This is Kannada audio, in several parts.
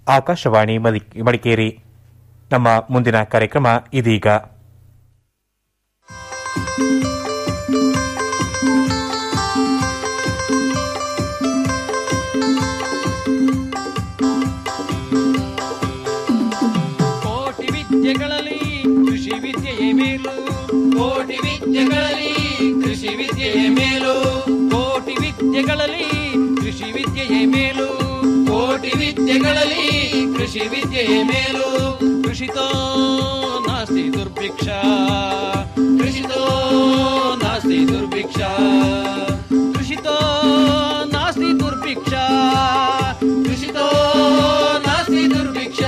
ಆಕಾಶವಾಣಿ ಮದಿ- ಮಡಿಕೇರಿ ನಮ್ಮ ಮುಂದಿನ ಕಾರ್ಯಕ್ರಮ ಇದೀಗ ಕೋಟಿ ವಿದ್ಯೆಗಳಲ್ಲಿ ಕೃಷಿ ವಿದ್ಯೆಯೇ ಮೇಲು ಕೋಟಿ ವಿದ್ಯೆಗಳಲ್ಲಿ ಕೃಷಿ ವಿದ್ಯೆಯೇ ಮೇಲು ಕೋಟಿ ವಿದ್ಯೆಗಳಲ್ಲಿ ಕೃಷಿ ವಿದ್ಯೆಯೇ ಮೇಲು ಕೋಟಿ ವಿದ್ಯೆಗಳಲ್ಲಿ ಕೃಷಿ ವಿದ್ಯೆಯೇ ಮೇಲು ಕೃಷಿತೋ ನಾಸ್ತಿ ದುರ್ಭಿಕ್ಷ ಕೃಷಿತೋ ನಾಸ್ತಿ ದುರ್ಭಿಕ್ಷ ಕೃಷಿತೋ ನಾಸ್ತಿ ದುರ್ಭಿಕ್ಷ ಕೃಷಿತೋ ನಾಸ್ತಿ ದುರ್ಭಿಕ್ಷ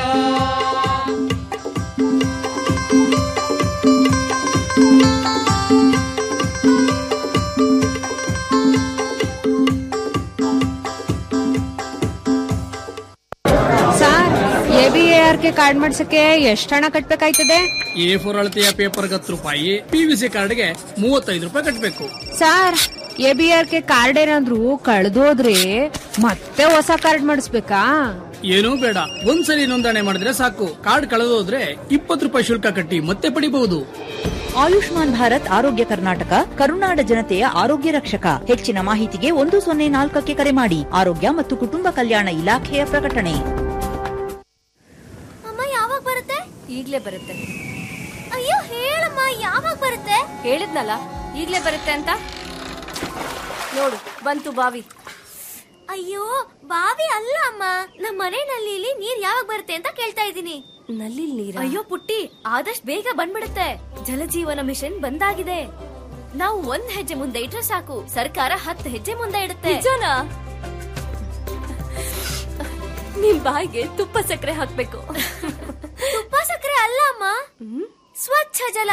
sir A B A R K card ಮಾಡ್ಸಕ್ಕೆ ಎಷ್ಟು ಹಣ ಕಟ್ಬೇಕಾಯ್ತದೆ ಎ ಫೋರ್ ಅಳತೆಯ ಪೇಪರ್ಗೆ ಹತ್ತು ರೂಪಾಯಿ ಪಿ ವಿ ಸಿ ಕಾರ್ಡ್ಗೆ ಮೂವತ್ತೈದು ರೂಪಾಯಿ ಕಟ್ಟಬೇಕು sir A B R K card ಏನಾದ್ರು ಕಳ್ದೋದ್ರೆ ಮತ್ತೆ ಹೊಸ ಕಾರ್ಡ್ ಮಾಡಿಸ್ಬೇಕಾ ಏನೂ ಬೇಡ ಒಂದ್ಸಲಿ ನೋಂದಣಿ ಮಾಡಿದ್ರೆ ಸಾಕು ಕಾರ್ಡ್ ಕಳೆದೋದ್ರೆ ಇಪ್ಪತ್ತು ರೂಪಾಯಿ ಶುಲ್ಕ ಕಟ್ಟಿ ಮತ್ತೆ ಪಡಿಬಹುದು ಆಯುಷ್ಮಾನ್ ಭಾರತ್ ಆರೋಗ್ಯ ಕರ್ನಾಟಕ ಕರುನಾಡ ಜನತೆಯ ಆರೋಗ್ಯ ರಕ್ಷಕ ಹೆಚ್ಚಿನ ಮಾಹಿತಿಗೆ ಒಂದು ಸೊನ್ನೆ ನಾಲ್ಕಕ್ಕೆ ಕರೆ ಮಾಡಿ ಆರೋಗ್ಯ ಮತ್ತು ಕುಟುಂಬ ಕಲ್ಯಾಣ ಇಲಾಖೆಯ ಪ್ರಕಟಣೆ ಅಮ್ಮ ಯಾವಾಗ ಬರುತ್ತೆ ಈಗ್ಲೇ ಬರುತ್ತೆ ಅಯ್ಯೋ ಹೇಳಮ್ಮ ಯಾವಾಗ ಬರುತ್ತೆ ಹೇಳಿದ್ನಲ್ಲ ಈಗ್ಲೇ ಬರುತ್ತೆ ಅಂತ ನೋಡು ಬಂತು ಬಾವಿ ಅಯ್ಯೋ ಬಾವಿ ಅಲ್ಲ ಅಮ್ಮ ನಮ್ಮ ಮನೆ ನಲ್ಲಿಲಿ ನೀರ್ ಯಾವಾಗ ಬರುತ್ತೆ ಅಂತ ಕೇಳ್ತಾ ಇದ್ದೀನಿ ನಲ್ಲಿ ನೀರ ಅಯ್ಯೋ ಪುಟ್ಟಿ ಆದಷ್ಟು ಬೇಗ ಬಂದ್ಬಿಡುತ್ತೆ ಜಲಜೀವನ ಮಿಷನ್ ಬಂದಾಗಿದೆ ನಾವು ಒಂದ್ ಹೆಜ್ಜೆ ಮುಂದೆ ಇಟ್ರೆ ಸಾಕು ಸರ್ಕಾರ ಹತ್ತು ಹೆಜ್ಜೆ ಮುಂದೆ ಇಡುತ್ತೆ ನಿಜನಾ ನಿಮ್ ಬಾಯಿಗೆ ತುಪ್ಪ ಸಕ್ಕರೆ ಹಾಕ್ಬೇಕು ತುಪ್ಪ ಸಕ್ಕರೆ ಅಲ್ಲ ಅಮ್ಮ ಸ್ವಚ್ಛ ಜಲ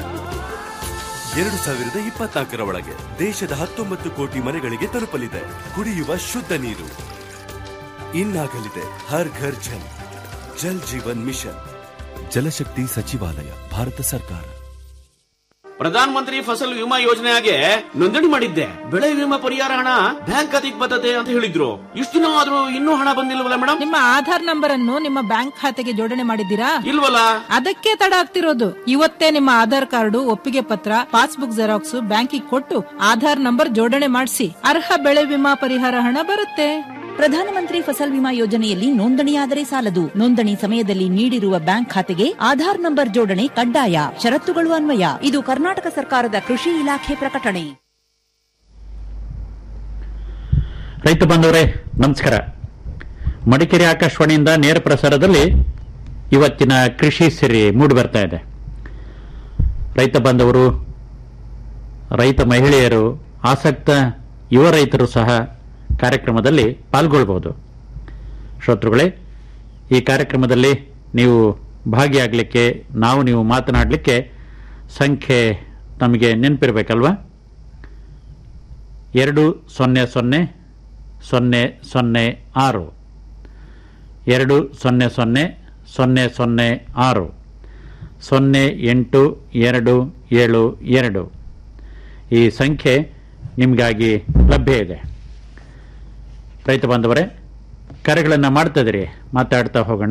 ಎರಡು ಸಾವಿರದ ಇಪ್ಪತ್ನಾಲ್ಕರ ಒಳಗೆ ದೇಶದ ಹತ್ತೊಂಬತ್ತು ಕೋಟಿ ಮನೆಗಳಿಗೆ ತಲುಪಲಿದೆ ಕುಡಿಯುವ ಶುದ್ಧ ನೀರು ಇನ್ನಾಗಲಿದೆ ಹರ್ ಘರ್ ಜಲ್ ಜಲ್ ಜೀವನ್ ಮಿಷನ್ ಜಲಶಕ್ತಿ ಸಚಿವಾಲಯ ಭಾರತ ಸರ್ಕಾರ ಪ್ರಧಾನ ಮಂತ್ರಿ ಫಸಲ್ ವಿಮಾ ಯೋಜನೆಗೆ ನೋಂದಣಿ ಮಾಡಿದ್ದೆ ಬೆಳೆ ವಿಮಾ ಪರಿಹಾರ ಹಣ ಬ್ಯಾಂಕ್ ಖಾತೆಗೆ ಬರ್ತದೆ ಅಂತ ಹೇಳಿದ್ರು ಇಷ್ಟು ದಿನ ಆದ್ರೂ ಇನ್ನೂ ಹಣ ಬಂದಿಲ್ವಲ್ಲ ಮೇಡಮ್ ನಿಮ್ಮ ಆಧಾರ್ ನಂಬರ್ ಅನ್ನು ನಿಮ್ಮ ಬ್ಯಾಂಕ್ ಖಾತೆಗೆ ಜೋಡಣೆ ಮಾಡಿದ್ದೀರಾ ಇಲ್ವಲ್ಲ ಅದಕ್ಕೆ ತಡ ಆಗ್ತಿರೋದು ಇವತ್ತೇ ನಿಮ್ಮ ಆಧಾರ್ ಕಾರ್ಡು ಒಪ್ಪಿಗೆ ಪತ್ರ ಪಾಸ್ಬುಕ್ ಜೆರಾಕ್ಸ್ ಬ್ಯಾಂಕಿಗೆ ಕೊಟ್ಟು ಆಧಾರ್ ನಂಬರ್ ಜೋಡಣೆ ಮಾಡಿಸಿ ಅರ್ಹ ಬೆಳೆ ವಿಮಾ ಪರಿಹಾರ ಹಣ ಬರುತ್ತೆ ಪ್ರಧಾನಮಂತ್ರಿ ಫಸಲ್ ವಿಮಾ ಯೋಜನೆಯಲ್ಲಿ ನೋಂದಣಿಯಾದರೆ ಸಾಲದು ನೋಂದಣಿ ಸಮಯದಲ್ಲಿ ನೀಡಿರುವ ಬ್ಯಾಂಕ್ ಖಾತೆಗೆ ಆಧಾರ್ ನಂಬರ್ ಜೋಡಣೆ ಕಡ್ಡಾಯ ಷರತ್ತುಗಳು ಅನ್ವಯ ಇದು ಕರ್ನಾಟಕ ಸರ್ಕಾರದ ಕೃಷಿ ಇಲಾಖೆ ಪ್ರಕಟಣೆ ರೈತ ಬಂಧುವರೇ ನಮಸ್ಕಾರ ಮಡಿಕೇರಿ ಆಕಾಶವಾಣಿಯಿಂದ ನೇರ ಪ್ರಸಾರದಲ್ಲಿ ಇವತ್ತಿನ ಕೃಷಿ ಸಿರಿ ಮೂಡಿ ಬರ್ತಾ ಇದೆ ರೈತ ಬಾಂಧವರು ರೈತ ಮಹಿಳೆಯರು ಆಸಕ್ತ ಯುವ ರೈತರು ಸಹ ಕಾರ್ಯಕ್ರಮದಲ್ಲಿ ಪಾಲ್ಗೊಳ್ಬಹುದು ಶ್ರೋತೃಗಳೇ ಈ ಕಾರ್ಯಕ್ರಮದಲ್ಲಿ ನೀವು ಭಾಗಿಯಾಗಲಿಕ್ಕೆ ನಾವು ನೀವು ಮಾತನಾಡಲಿಕ್ಕೆ ಸಂಖ್ಯೆ ನಮಗೆ ನೆನಪಿರಬೇಕಲ್ವಾ ಎರಡು ಸೊನ್ನೆ ಸೊನ್ನೆ ಸೊನ್ನೆ ಸೊನ್ನೆ ಆರು ಎರಡು ಸೊನ್ನೆ ಸೊನ್ನೆ ಸೊನ್ನೆ ಸೊನ್ನೆ ಆರು ಸೊನ್ನೆ ಎಂಟು ಎರಡು ಏಳು ಎರಡು ಈ ಸಂಖ್ಯೆ ನಿಮಗಾಗಿ ಲಭ್ಯ ಇದೆ ರೈತ ಬಾಂಧವರೇ ಕರೆಗಳನ್ನು ಮಾಡ್ತಾ ಇದ್ದೀರಿ ಮಾತಾಡ್ತಾ ಹೋಗೋಣ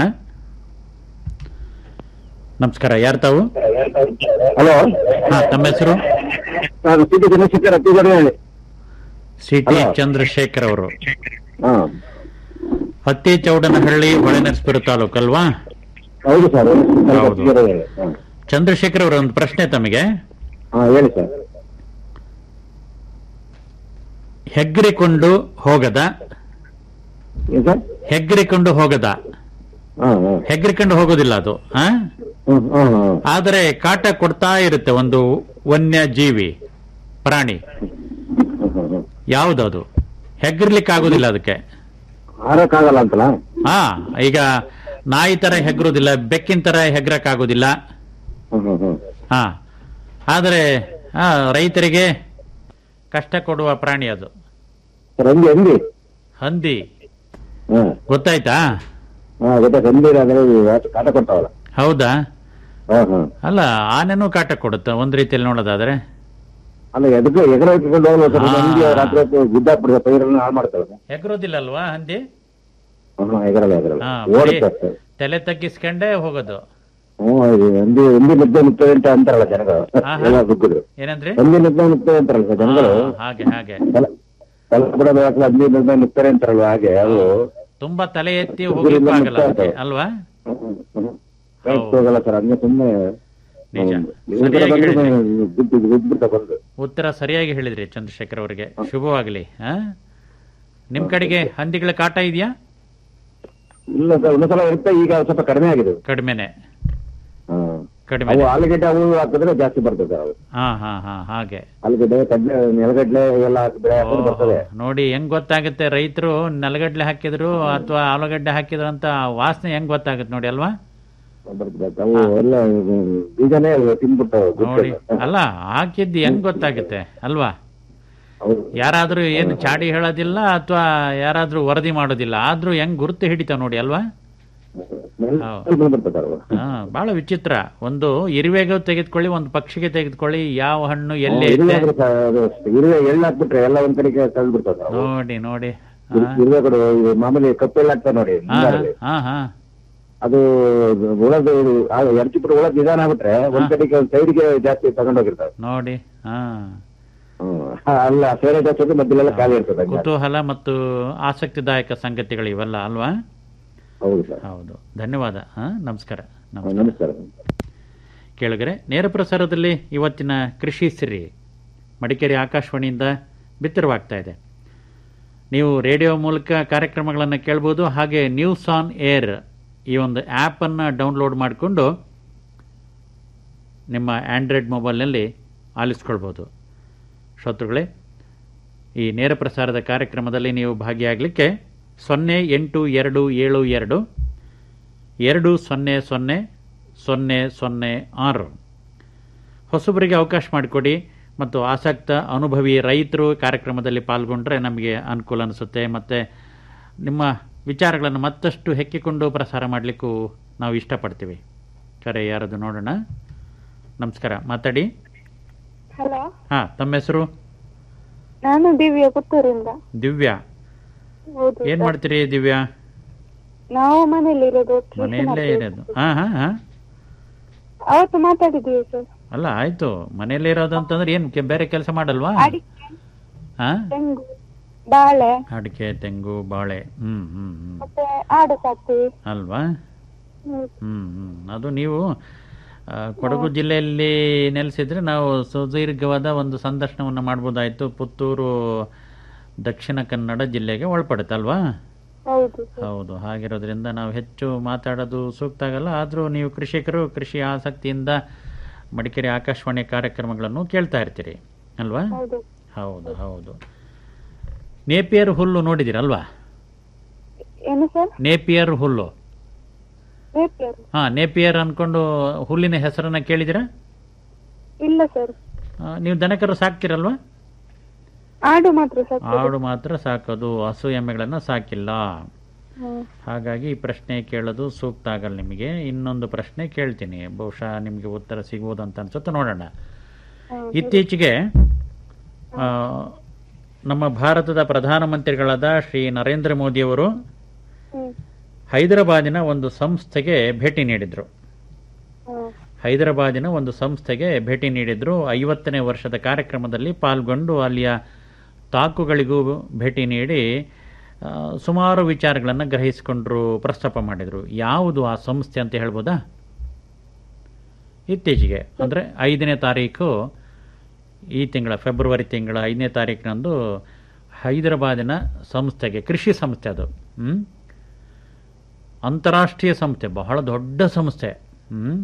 ನಮಸ್ಕಾರ ಯಾರು ತಾವು ಹಲೋ ಹಾ ತಮ್ಮ ಹೆಸರು ನಾನು ಸಿ ಟಿ ಚಂದ್ರಶೇಖರ್ ಅತ್ತಿಗಡೆ ಹೇಳಿ ಸಿ ಟಿ Hello. ಚಂದ್ರಶೇಖರ್ ಅವರು ಹಾ ಹತ್ತಿ ಚೌಡನಹಳ್ಳಿ ಹೊಳೆನರಸೀಪುರ ತಾಲೂಕು ಅಲ್ವಾ ಹೌದು ಸರ್ ಹೌದು. ಅತ್ತಿಗೆರೆ ಹೇಳಿ ಹಾ. ಚಂದ್ರಶೇಖರ್ ಅವರ ಒಂದು ಪ್ರಶ್ನೆ ತಮಗೆ ಹಾ ಹೇಳಿ ಸರ್ ಹೆಗ್ರಿಕೊಂಡು ಹೋಗದ ಏನ್ ಸರ್ ಹೆಗ್ರಿಕೊಂಡು ಹೋಗದ ಹಾ ಹಾ ಹೆಗ್ರಿಕೊಂಡು ಹೋಗೋದಿಲ್ಲ ಅದು ಆ? ಹ್ಮ್, ಹ್ಮ್, ಹ್ಮ್. ಆದರೆ ಕಾಟ ಕೊಡ್ತಾ ಇರುತ್ತೆ ಒಂದು ವನ್ಯ ಜೀವಿ ಪ್ರಾಣಿ ಹ್ಮ್, ಹ್ಮ್, ಹ್ಮ್. ಯಾವುದದು ಹೆಗ್ರಿಲಿಕ್ಕೆ ಆಗುದಿಲ್ಲ ಅದಕ್ಕೆ ಹಾರಕ್ಕಾಗಲ್ಲ ಅಂತಲ್ಲ ಹಾ ಈಗ ನಾಯಿ ತರ ಹೆಗ್ರೋದಿಲ್ಲ ಬೆಕ್ಕಿನ ತರ ಹೆಗ್ರಕ್ ಆಗೋದಿಲ್ಲ ಹ್ಮ್, ಹ್ಮ್, ಹ್ಮ್. ಹಾ ಆದರೆ ಆ, ರೈತರಿಗೆ ಕಷ್ಟ ಕೊಡುವ ಪ್ರಾಣಿ ಅದು ಸರ್ ಹಂದಿ ಹಂದಿ ಹಂದಿ ಹಾ ಗೊತ್ತಾಯ್ತಾ ಹಾ ಗೊತ್ತಾಯ್ತು ಹಂದಿ ಅಂದ್ರೆ ಇವು ಯಾಕೆ ಕಾಟ ಕೊಡ್ತಾವಲ್ಲ ಹೌದಾ ಹಾ ಹಾ ಅಲ್ಲ ಆನೆನೂ ಕಾಟ ಕೊಡುತ್ತೆ ಒಂದ್ ರೀತಿಯಲ್ಲಿ ನೋಡೋದಾದ್ರೆ ಅಲ್ಲ ಎದಕ್ಕೆ ಎಗರ ಇಟ್ಕೊಂಡು ಹೋಗ್ಬೋದು ಸರ್ ಹಾ. ಹಂದಿ ರಾತ್ರಿ ಹೊತ್ತು ಗುದ್ದಾಕ್ಬಿಡ್ತಾರೆ ಪೈರನ್ನ ಹಾಳು ಮಾಡ್ತಾವೆ ಹೆಗ್ರೋದಿಲ್ಲ ಅಲ್ವಾ ಹಂದಿ ಹಾ ಎಗರಲ್ಲ ಎಗರಲ್ಲ ಹಾ, ಬರೀ ಓಡುತ್ತೆ ಅಷ್ಟೇ ತಲೆ ತಗ್ಗಿಸ್ಕೊಂಡೇ ಹೋಗೋದು ಹ್ಞೂ ಇದು ಒಂದಿ ಒಂದಿ ನಿದ್ದೆ ನಿಗ್ತದೆ ಅಂತ ಅಂತಾರಲ್ಲ ಜನಗಳು ಆಹಾ. ಎಲ್ಲ ಸುಗ್ಗುದು ಏನಂದ್ರಿ ಒಂದಿ ನಿದ್ದೆ ನಿಗ್ತದೆ ಅಂತಾರಲ್ಲ ಸರ್ ಜನಗಳು ಹಾ, ಹಾಗೆ ಹಾಗೆ ತಲೆ ತಲೆ ಬಿಡೋದು ಹಾಕಲ್ಲ ಹಂದಿ ನಿದ್ದೆ ನಿಗ್ತಾರೆ ಅಂತಾರಲ್ವ ಹಾಗೆ ಅದು ತುಂಬಾ ತಲೆ ಎತ್ತಿ ಸುಗ್ಗುರಿಂದ ಹೋಗ್ಲಿಕ್ಕೂ ಆಗಲ್ಲ ಮುಕ್ತ ಅದಕ್ಕೆ, ಅಲ್ವಾ ಕೈಟ್ ಹೋಗಲ್ಲ ಸರ್ ಹಂಗೆ ಸುಮ್ಮನೆ ನಿಜ. ಇವ್ರ ಕಡೆ ಸರಿಯಾಗಿ ಬಂದ್ರೆ ಹೇಳಿದ್ರಿ. ಗುದ್ದು ಗುದ್ಬಿಡ್ತಾ ಬಂದು ಉತ್ತರ ಸರಿಯಾಗಿ ಹೇಳಿದ್ರಿ ಚಂದ್ರಶೇಖರ್ ಅವರಿಗೆ ಶುಭವಾಗಲಿ ಆ? ನಿಮ್ ಕಡೆಗೆ ಹಂದಿಗಳ ಕಾಟ ಇದೆಯಾ ಇಲ್ಲ ಸರ್ ಒಂದೊಂದ್ಸಲ ಇರುತ್ತೆ ಈಗ ಸ್ವಲ್ಪ ಕಡಿಮೆ ಆಗಿದೆ ಕಡಿಮೆನೆ ಹಾ. ಕಡಿಮೆ ಅವು ಆಲೂಗೆಡ್ಡೆ ಅವು ಹಾಕಿದ್ರೆ ಜಾಸ್ತಿ ಬರ್ತದೆ ಸರ್ ಅವು ಹಾ ಹಾ ಹಾ ಹಾಗೆ ಆಲೂಗೆಡ್ಡೆ ಕಡ್ಲೆ ನೆಲಗಡ್ಲೆ ಇವೆಲ್ಲ ಹಾಕಿ ಬೆಳೆ ಹಾಕಿದ್ರೆ ಬರ್ತದೆ ನೋಡಿ ಹೆಂಗ್ ಗೊತ್ತಾಗುತ್ತೆ ರೈತರು ನೆಲಗಡ್ಲೆ ಹಾಕಿದ್ರು ಅಥವಾ ಆಲೂಗಡ್ಡೆ ಹಾಕಿದ್ರು ಅಂತ ಆ ವಾಸನೆ ಹೆಂಗ್ ಗೊತ್ತಾಗುತ್ತೆ ನೋಡಿ ಅಲ್ವಾ ಬರ್ತದೆ ಅವು ಎಲ್ಲ ಬೀಜನೇ ತಿನ್ಬಿಡ್ತಾವೆ ನೋಡಿ ಅಲ್ಲ ಹಾಕಿದ್ದು ಹೆಂಗ್ ಗೊತ್ತಾಗುತ್ತೆ ಅಲ್ವಾ ಯಾರಾದ್ರೂ ಏನು ಚಾಡಿ ಹೇಳೋದಿಲ್ಲ ಅಥವಾ ಯಾರಾದ್ರೂ ವರದಿ ಮಾಡೋದಿಲ್ಲ ಆದ್ರೂ ಹೆಂಗ್ ಗುರುತು ಹಿಡಿತಾವ ನೋಡಿ ಅಲ್ವಾ ಬರ್ತದೆ ಅವು ಹಾ ಬಹಳ ವಿಚಿತ್ರ ಒಂದು ಇರುವೆಗೆ ತೆಗೆದುಕೊಳ್ಳಿ ಒಂದು ಪಕ್ಷಿಗೆ ತೆಗೆದುಕೊಳ್ಳಿ ಯಾವ ಹಣ್ಣು ಎಲ್ಲಿ ಇರುವೆ ಐತೆ ಆದ್ರೆ ಸರ್ ಅದು ಇರುವೆ ಎಳ್ಳು ಹಾಕ್ಬಿಟ್ರೆ ಎಲ್ಲ ಒಂದ್ ಕಡೆಗೆ ತಳ್ಳಿ ಬಿಡ್ತದೆ ಅವು. ನೋಡಿ ನೋಡಿ ಇರುವೆ ಕೊಡು ಇದು ಮಾಮೂಲಿ ಕಪ್ಪೆಲ್ಲ ಹಾಕ್ತಾರೆ ನೋಡಿ ಹಾ ಮುಂಗಾರಲ್ಲಿ. ಹಾ ಹಾ ಅದು ಉಳದು ಎರಚಿಪುರ ಉಳದ್ ನಿಧಾನ ಆಗ್ಬಿಟ್ರೆ ಒಂದ್ ಕಡೆಗೆ ಒಂದ್ ಸೈಡ್ಗೆ ಜಾಸ್ತಿ ತಗೊಂಡೋಗಿರ್ತಾವೆ ನೋಡಿ ಹಾ ಹ್ಮ್. ಅಲ್ಲ ಸೇರೆ ಜಾಸ್ತಿ ಮಧ್ಯಲೆಲ್ಲ ಖಾಲಿ ಇರ್ತದೆ ಹಂಗೆ. ಕುತೂಹಲ ಮತ್ತು ಆಸಕ್ತಿದಾಯಕ ಸಂಗತಿಗಳು ಇವೆಲ್ಲ ಅಲ್ವಾ ಹೌದು ಸರ್ ಹೌದು ಧನ್ಯವಾದ ಹಾ ನಮಸ್ಕಾರ ಹಾ, ನಮಸ್ಕಾರ ಕೇಳಿದರೆ ನೇರ ಪ್ರಸಾರದಲ್ಲಿ ಇವತ್ತಿನ ಕೃಷಿ ಸಿರಿ ಮಡಿಕೇರಿ ಆಕಾಶವಾಣಿಯಿಂದ ಬಿತ್ತರವಾಗ್ತಾ ಇದೆ ನೀವು ರೇಡಿಯೋ ಮೂಲಕ ಕಾರ್ಯಕ್ರಮಗಳನ್ನು ಕೇಳ್ಬೋದು ಹಾಗೆ ನ್ಯೂಸ್ ಆನ್ ಏರ್ ಈ ಒಂದು ಆ್ಯಪನ್ನು ಡೌನ್ಲೋಡ್ ಮಾಡಿಕೊಂಡು ನಿಮ್ಮ ಆಂಡ್ರಾಯ್ಡ್ ಮೊಬೈಲ್ನಲ್ಲಿ ಆಲಿಸ್ಕೊಳ್ಬೋದು ಶ್ರೋತೃಗಳೇ ಈ ನೇರ ಪ್ರಸಾರದ ಕಾರ್ಯಕ್ರಮದಲ್ಲಿ ನೀವು ಭಾಗಿಯಾಗಲಿಕ್ಕೆ ಸೊನ್ನೆ ಎಂಟು ಎರಡು ಏಳು ಎರಡು ಎರಡು ಸೊನ್ನೆ ಸೊನ್ನೆ ಸೊನ್ನೆ ಸೊನ್ನೆ ಆರು ಹೊಸಬರಿಗೆ ಅವಕಾಶ ಮಾಡಿಕೊಡಿ ಮತ್ತು ಆಸಕ್ತ ಅನುಭವಿ ರೈತರು ಕಾರ್ಯಕ್ರಮದಲ್ಲಿ ಪಾಲ್ಗೊಂಡ್ರೆ ನಮಗೆ ಅನುಕೂಲ ಅನಿಸುತ್ತೆ ಮತ್ತು ನಿಮ್ಮ ವಿಚಾರಗಳನ್ನು ಮತ್ತಷ್ಟು ಹೆಕ್ಕಿಕೊಂಡು ಪ್ರಸಾರ ಮಾಡಲಿಕ್ಕೂ ನಾವು ಇಷ್ಟಪಡ್ತೀವಿ ಕರೆ ಯಾರದು ನೋಡೋಣ ನಮಸ್ಕಾರ ಮಾತಾಡಿ ಹಲೋ ಹಾಂ ತಮ್ಮ ಹೆಸರು ನಾನು ದಿವ್ಯ ಪುತ್ತೂರಿಂದ ದಿವ್ಯಾ ಹೌದು ಏನು ಸರ್. ಮಾಡ್ತೀರಿ ದಿವ್ಯಾ ನಾವು ಮನೇಲಿ ಇರೋದು ಟ್ಯೂಷನ್ ಮನೆಯಲ್ಲೇ ಮಾಡ್ತೀವಿ. ಇರೋದು ಹಾಂ ಹಾಂ ಹಾಂ ಅವತ್ತು ಮಾತಾಡಿದ್ದೀವಿ ಸರ್ ಅಲ್ಲ ಆಯ್ತು ಮನೆಯಲ್ಲೇ ಇರೋದು ಅಂತಂದ್ರೆ ಏನು ಬೇರೆ ಕೆಲಸ ಮಾಡಲ್ವಾ ಅಡಿಕೆ ಹಾಂ ತೆಂಗು ಬಾಳೆ ಅಡಿಕೆ ತೆಂಗು ಬಾಳೆ ಹ್ಮ್ ಹ್ಮ್ ಹ್ಮ್ ಮತ್ತೆ ಆಡು ಸಾಕ್ತೀವಿ ಅಲ್ವಾ ಹ್ಮ್. ಹ್ಮ್ ಹ್ಮ್ ಅದು ನೀವು ಆ, ಕೊಡಗು ಜಿಲ್ಲೆಯಲ್ಲಿ ನೆಲೆಸಿದ್ರೆ ನಾವು ಸುದೀರ್ಘವಾದ ಒಂದು ಸಂದರ್ಶನವನ್ನು ಮಾಡ್ಬೋದಾಯ್ತು ಪುತ್ತೂರು ದಕ್ಷಿಣ ಕನ್ನಡ ಜಿಲ್ಲೆಗೆ ಒಳಪಡುತ್ತೆ ಅಲ್ವಾ ಹೌದು ಹೌದು ಹಾಗಿರೋದ್ರಿಂದ ನಾವು ಹೆಚ್ಚು ಮಾತಾಡೋದು ಸೂಕ್ತ ಆಗಲ್ಲ ಆದರೂ ನೀವು ಕೃಷಿಕರು ಕೃಷಿ ಆಸಕ್ತಿಯಿಂದ ಮಡಿಕೇರಿ ಆಕಾಶವಾಣಿ ಕಾರ್ಯಕ್ರಮಗಳನ್ನು ಕೇಳ್ತಾ ಇರ್ತೀರಿ ಅಲ್ವಾ ಹೌದು ಹೌದು ಹೌದು ನೇಪಿಯರ್ ಹುಲ್ಲು ನೋಡಿದಿರಲ್ವಾ ಏನು ಸರ್ ನೇಪಿಯರ್ ಹುಲ್ಲು ನೇಪಿಯರ್ ಹಾ ನೇಪಿಯರ್ ಅನ್ಕೊಂಡು ಹುಲ್ಲಿನ ಹೆಸರನ್ನ ಕೇಳಿದಿರಾ ಇಲ್ಲ ಸರ್ ಆ, ನೀವು ದನಕರು ಸಾಕ್ತಿರಲ್ವಾ ಆಡು ಮಾತ್ರ ಸಾಕ್ತೀವಿ ಆಡು ಮಾತ್ರ ಸಾಕೋದು ಹಸು ಎಮ್ಮೆಗಳನ್ನ ಸಾಕಿಲ್ಲ ಹ್ಮ್. ಹಾಗಾಗಿ ಈ ಪ್ರಶ್ನೆ ಕೇಳೋದು ಸೂಕ್ತ ಆಗಲ್ಲ ನಿಮಗೆ ಇನ್ನೊಂದು ಪ್ರಶ್ನೆ ಕೇಳ್ತೀನಿ ಬಹುಶಃ ನಿಮಗೆ ಉತ್ತರ ಸಿಗ್ಬೋದು ಅಂತ ಅನ್ಸುತ್ತೆ ನೋಡೋಣ ಹ್ಮ್. ಇತ್ತೀಚೆಗೆ ಆ, ನಮ್ಮ ಭಾರತದ ಪ್ರಧಾನಮಂತ್ರಿಗಳಾದ ಶ್ರೀ ನರೇಂದ್ರ ಮೋದಿಯವರು ಹ್ಮ್. ಹೈದರಾಬಾದಿನ ಒಂದು ಸಂಸ್ಥೆಗೆ ಭೇಟಿ ನೀಡಿದ್ರು ಹ್ಮ್. ಹೈದರಾಬಾದಿನ ಒಂದು ಸಂಸ್ಥೆಗೆ ಭೇಟಿ ನೀಡಿದ್ರು ಐವತ್ತನೇ ವರ್ಷದ ಕಾರ್ಯಕ್ರಮದಲ್ಲಿ ಪಾಲ್ಗೊಂಡು ಅಲ್ಲಿಯ ತಾಕುಗಳಿಗೂ ಭೇಟಿ ನೀಡಿ ಆ, ಸುಮಾರು ವಿಚಾರಗಳನ್ನು ಗ್ರಹಿಸಿಕೊಂಡ್ರು ಪ್ರಸ್ತಾಪ ಮಾಡಿದರು ಯಾವುದು ಆ ಸಂಸ್ಥೆ ಅಂತ ಹೇಳ್ಬೋದಾ ಇತ್ತೀಚೆಗೆ ಅಂದರೆ ಐದನೇ ತಾರೀಕು ಈ ತಿಂಗಳ ಫೆಬ್ರವರಿ ತಿಂಗಳ ಐದನೇ ತಾರೀಕಿನಂದು ಹೈದರಾಬಾದಿನ ಸಂಸ್ಥೆಗೆ ಕೃಷಿ ಸಂಸ್ಥೆ ಅದು ಹ್ಮ್? ಅಂತಾರಾಷ್ಟ್ರೀಯ ಸಂಸ್ಥೆ ಬಹಳ ದೊಡ್ಡ ಸಂಸ್ಥೆ ಹ್ಮ್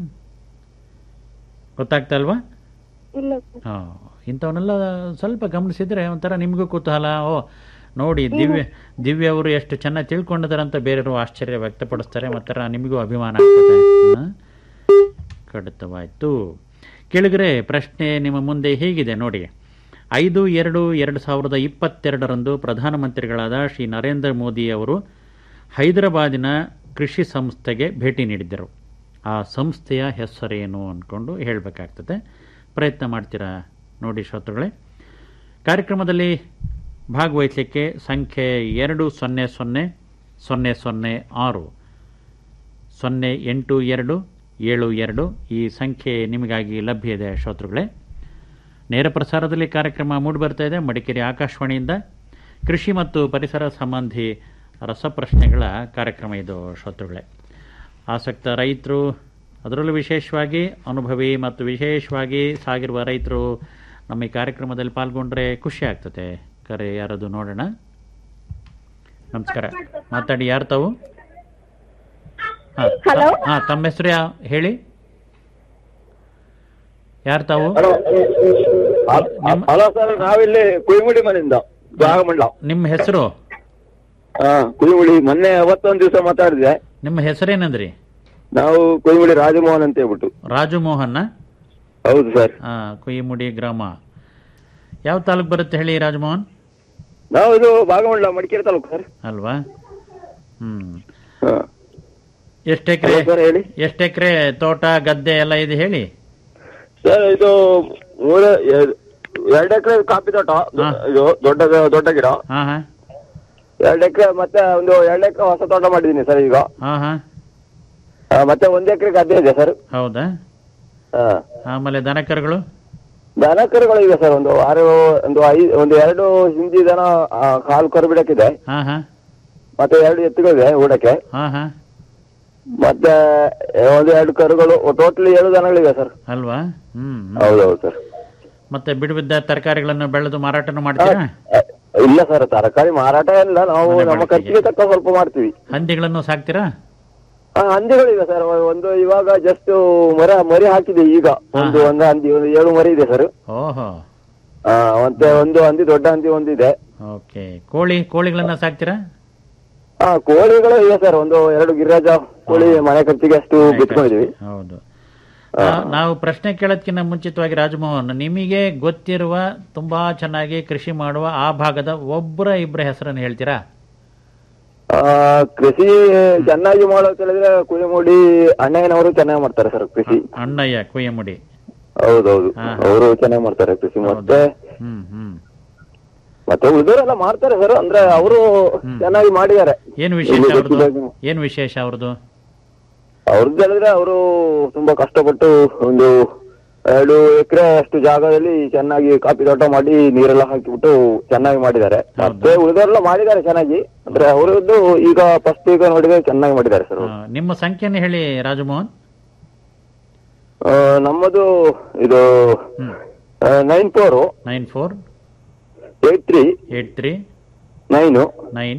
ಗೊತ್ತಾಗ್ತಾ ಅಲ್ವಾ ಇಲ್ಲ ಸರ್ ಹಾ ಇಂಥವನ್ನೆಲ್ಲ ಸ್ವಲ್ಪ ಗಮನಿಸಿದ್ರೆ ಒಂಥರ ನಿಮಗೂ ಕುತೂಹಲ ಓ ನೋಡಿ ದಿವ್ಯ ದಿವ್ಯ ಅವರು ಎಷ್ಟು ಚೆನ್ನಾಗಿ ತಿಳ್ಕೊಂಡಿದ್ದಾರೆ ಅಂತ ಬೇರೆಯವರು ಆಶ್ಚರ್ಯ ವ್ಯಕ್ತಪಡಿಸ್ತಾರೆ ಮತ್ತು ನಿಮಗೂ ಅಭಿಮಾನ ಆಗ್ತದೆ ಹಾ? ಖಂಡಿತವಾಯ್ತು ಕೇಳಿದ್ರೆ ಪ್ರಶ್ನೆ ನಿಮ್ಮ ಮುಂದೆ ಹೀಗಿದೆ ನೋಡಿ ಐದು ಎರಡು ಎರಡು ಸಾವಿರದ ಇಪ್ಪತ್ತೆರಡರಂದು ಪ್ರಧಾನಮಂತ್ರಿಗಳಾದ ಶ್ರೀ ನರೇಂದ್ರ ಮೋದಿ ಅವರು ಹೈದರಾಬಾದಿನ ಕೃಷಿ ಸಂಸ್ಥೆಗೆ ಭೇಟಿ ನೀಡಿದ್ದರು ಆ ಸಂಸ್ಥೆಯ ಹೆಸರೇನು ಅಂದ್ಕೊಂಡು ಹೇಳಬೇಕಾಗ್ತದೆ ಪ್ರಯತ್ನ ಮಾಡ್ತೀರಾ ನೋಡಿ ಶ್ರೋತೃಗಳೇ ಕಾರ್ಯಕ್ರಮದಲ್ಲಿ ಭಾಗವಹಿಸಲಿಕ್ಕೆ ಸಂಖ್ಯೆ ಎರಡು ಸೊನ್ನೆ ಸೊನ್ನೆ ಸೊನ್ನೆ ಸೊನ್ನೆ ಆರು ಸೊನ್ನೆ ಎಂಟು ಎರಡು ಏಳು ಎರಡು ಈ ಸಂಖ್ಯೆ ನಿಮಗಾಗಿ ಲಭ್ಯ ಇದೆ ಶ್ರೋತೃಗಳೇ ನೇರ ಪ್ರಸಾರದಲ್ಲಿ ಕಾರ್ಯಕ್ರಮ ಮೂಡಿಬರ್ತಾ ಇದೆ ಮಡಿಕೇರಿ ಆಕಾಶವಾಣಿಯಿಂದ ಕೃಷಿ ಮತ್ತು ಪರಿಸರ ಸಂಬಂಧಿ ರಸಪ್ರಶ್ನೆಗಳ ಕಾರ್ಯಕ್ರಮ ಇದು ಶ್ರೋತೃಗಳೇ ಆಸಕ್ತ ರೈತರು ಅದರಲ್ಲೂ ವಿಶೇಷವಾಗಿ ಅನುಭವಿ ಮತ್ತು ವಿಶೇಷವಾಗಿ ಸಾಗಿರುವ ರೈತರು ನಮ್ಮ ಈ ಕಾರ್ಯಕ್ರಮದಲ್ಲಿ ಪಾಲ್ಗೊಂಡ್ರೆ ಖುಷಿ ಆಗ್ತದೆ ಕರೆ ಯಾರದು ನೋಡೋಣ ನಮಸ್ಕಾರ ಮಾತಾಡಿ ಯಾರು ತಾವು Hello? ಹಾಂ ತಮ್ಮ ಹೆಸರು ಯಾ ಹೇಳಿ ಯಾರು ತಾವು ಹಲೋ ಸರ್ ನಾವಿಲ್ಲಿ ಕುಯಿಮುಡಿ ಮನೆಯಿಂದ ಭಾಗಮಂಡಲ ನಿಮ್ಮ ಹೆಸರು ಹಾ ಕುಯಿಮುಡಿ ಮೊನ್ನೆ ಅವತ್ತೊಂದ್ ದಿವಸ ಮಾತಾಡಿದೆ ನಿಮ್ಮ ಹೆಸರೇನಂದ್ರಿ ನಾವು ಕುಯಿಮುಡಿ ರಾಜಮೋಹನ್ ಅಂತ ಹೇಳ್ಬಿಟ್ಟು ರಾಜು ಮೋಹನ್ನ ಹೌದು ಸರ್ ಆ, ಕುಯಿಮುಡಿ ಗ್ರಾಮ ಯಾವ ತಾಲೂಕು ಬರುತ್ತೆ ಹೇಳಿ ರಾಜಮೋಹನ್ ನಾವು ಇದು ಭಾಗಮಂಡಲ ಮಡಿಕೇರಿ ತಾಲೂಕು ಸರ್ ಅಲ್ವಾ ಹ್ಮ್ ಹಾ. ಎಷ್ಟು ಎಕರೆ ಹಲೋ ಸರ್ ಹೇಳಿ ಎಷ್ಟು ಎಕರೆ ತೋಟ ಗದ್ದೆ ಎಲ್ಲ ಇದೆ ಹೇಳಿ ಸರ್ ಇದು ಮೂರ ಎರಡು ಎಕರೆ ಕಾಫಿ ತೋಟ ಇದು ದೊಡ್ಡ ದೊಡ್ಡ ಗಿಡ ಹಾ ಹಾ ಎರಡು ಎಕರೆ ಮತ್ತೆ ಒಂದು ಎರಡು ಎಕರೆ ಹೊಸ ತೋಟ ಮಾಡಿದ್ದೀನಿ ಸರ್ ಈಗ ಹಾ ಹಾ ಆ, ಮತ್ತೆ ಒಂದು ಎಕರೆ ಗದ್ದೆ ಇದೆ ಸರ್ ಹೌದಾ ಹಾ ಆಮೇಲೆ ದನಕರುಗಳು ದನ ಕರುಗಳು ಇವೆ ಸರ್ ಒಂದು ಆರು ಒಂದು ಐದು ಒಂದು ಎರಡು ಹಿಂದಿ ದನ ಆ, ಕಾಲು ಕರು ಬಿಡಕ್ಕಿದೆ ಹಾ ಹಾ ಮತ್ತೆ ಎರಡು ಎತ್ತುಗಳಿವೆ ಊಟಕ್ಕೆ ಹಾ ಹಾ ಮತ್ತೆ ಒಂದು ಎರಡು ಕರುಗಳು ಟೋಟಲಿ ಏಳು ದನಗಳಿವೆ ಸರ್ ಅಲ್ವಾ ಹ್ಮ್ ಹ್ಮ್. ಹೌದೌದು ಸರ್ ಮತ್ತೆ ಬಿಡು ಬಿದ್ದ ತರಕಾರಿಗಳನ್ನು ಬೆಳೆದು ಮಾರಾಟನ ಮಾಡ್ತೀರಾ ಇಲ್ಲ ಸರ್ ತರಕಾರಿ ಮಾರಾಟ ಇಲ್ಲ ನಾವು ನಮ್ಮ ಖರ್ಚಿಗೆ ತಕ್ಕ ಸ್ವಲ್ಪ ಮಾಡ್ತೀವಿ ಹಂದಿಗಳನ್ನು ಸಾಕ್ತೀರಾ ಆ, ಹಂದಿಗಳಿವೆ ಸರ್ ಒಂದು ಇವಾಗ ಜಸ್ಟ್ ಮರ ಮರಿ ಹಾಕಿದೆ ಈಗ ಒಂದು ಒಂದು ಹಂದಿ ಒಂದು ಏಳು ಮರಿ ಇದೆ ಸರ್ ಓಹೋ ಆ, ಮತ್ತೆ ಒಂದು ಹಂದಿ ದೊಡ್ಡ ಹಂದಿ ಒಂದಿದೆ ಓಕೆ ಕೋಳಿ ಕೋಳಿಗಳನ್ನ ಸಾಕ್ತೀರಾ ಹಾ ಕೋಳಿಗಳು ಇವೆ ಸರ್ ಒಂದು ಎರಡು ಗಿರಿರಾಜ ಕೋಳಿ ಮನೆ ಖರ್ಚಿಗೆ ಅಷ್ಟು ಬಿತ್ಕೊಂಡಿದೀವಿ ಹೌದು ನಾ- ನಾವು ಪ್ರಶ್ನೆ ಕೇಳೋದಕ್ಕಿಂತ ಮುಂಚಿತವಾಗಿ ರಾಜಮೋಹನ್ ನಿಮಗೆ ಗೊತ್ತಿರುವ ತುಂಬಾ ಚೆನ್ನಾಗಿ ಕೃಷಿ ಮಾಡುವ ಆ ಭಾಗದ ಒಬ್ಬರ ಇಬ್ಬರ ಹೆಸರನ್ನು ಹೇಳ್ತೀರಾ ಆ, ಕೃಷಿ ಚೆನ್ನಾಗಿ ಮಾಡೋದು ಹೇಳಿದ್ರೆ ಕುಯಮುಡಿ ಅಣ್ಣಯ್ಯನವರು ಚೆನ್ನಾಗಿ ಮಾಡ್ತಾರೆ ಸರ್ ಕೃಷಿ ಅಣ್ಣಯ್ಯ ಕುಯ್ಯಮುಡಿ ಹೌದೌದು ಅವರು ಚೆನ್ನಾಗಿ ಮಾಡ್ತಾರೆ ಕೃಷಿ ಮತ್ತೆ ಹ್ಮ್ ಹ್ಮ್ ಮತ್ತೆ ಉಳಿದವರೆಲ್ಲ ಮಾಡ್ತಾರೆ ಸರ್ ಅಂದ್ರೆ ಅವರು ಚೆನ್ನಾಗಿ ಮಾಡಿದ್ದಾರೆ ಏನು ವಿಶೇಷ ಇಲ್ಲಿ ಅವ್ರದ್ದು ಗೊತ್ತಿದ್ದಾಗೆ. ಏನು ವಿಶೇಷ ಅವ್ರದ್ದು ಅವ್ರದ್ದು ಹೇಳಿದ್ರೆ ಅವರು ತುಂಬಾ ಕಷ್ಟಪಟ್ಟು ಒಂದು ಎರಡು ಎಕರೆ ಅಷ್ಟು ಜಾಗದಲ್ಲಿ ಚೆನ್ನಾಗಿ ಕಾಫಿ ತೋಟ ಮಾಡಿ ನೀರೆಲ್ಲ ಹಾಕಿಬಿಟ್ಟು ಚೆನ್ನಾಗಿ ಮಾಡಿದ್ದಾರೆ ಮತ್ತೆ ಉಳಿದವರೆಲ್ಲ ಮಾಡಿದ್ದಾರೆ ಚೆನ್ನಾಗಿ ಅಂದ್ರೆ ಅವರದ್ದು ಈಗ ಫಸ್ಟ್ ಈಗ ನೋಡಿದ್ರೆ ಚೆನ್ನಾಗಿ ಮಾಡಿದ್ದಾರೆ ಸರ್ ಆ, ನಿಮ್ಮ ಸಂಖ್ಯೆಯನ್ನು ಹೇಳಿ ರಾಜಮೋಹನ್ ನಮ್ಮದು ಇದು nine four nine four eight three eight three nine nine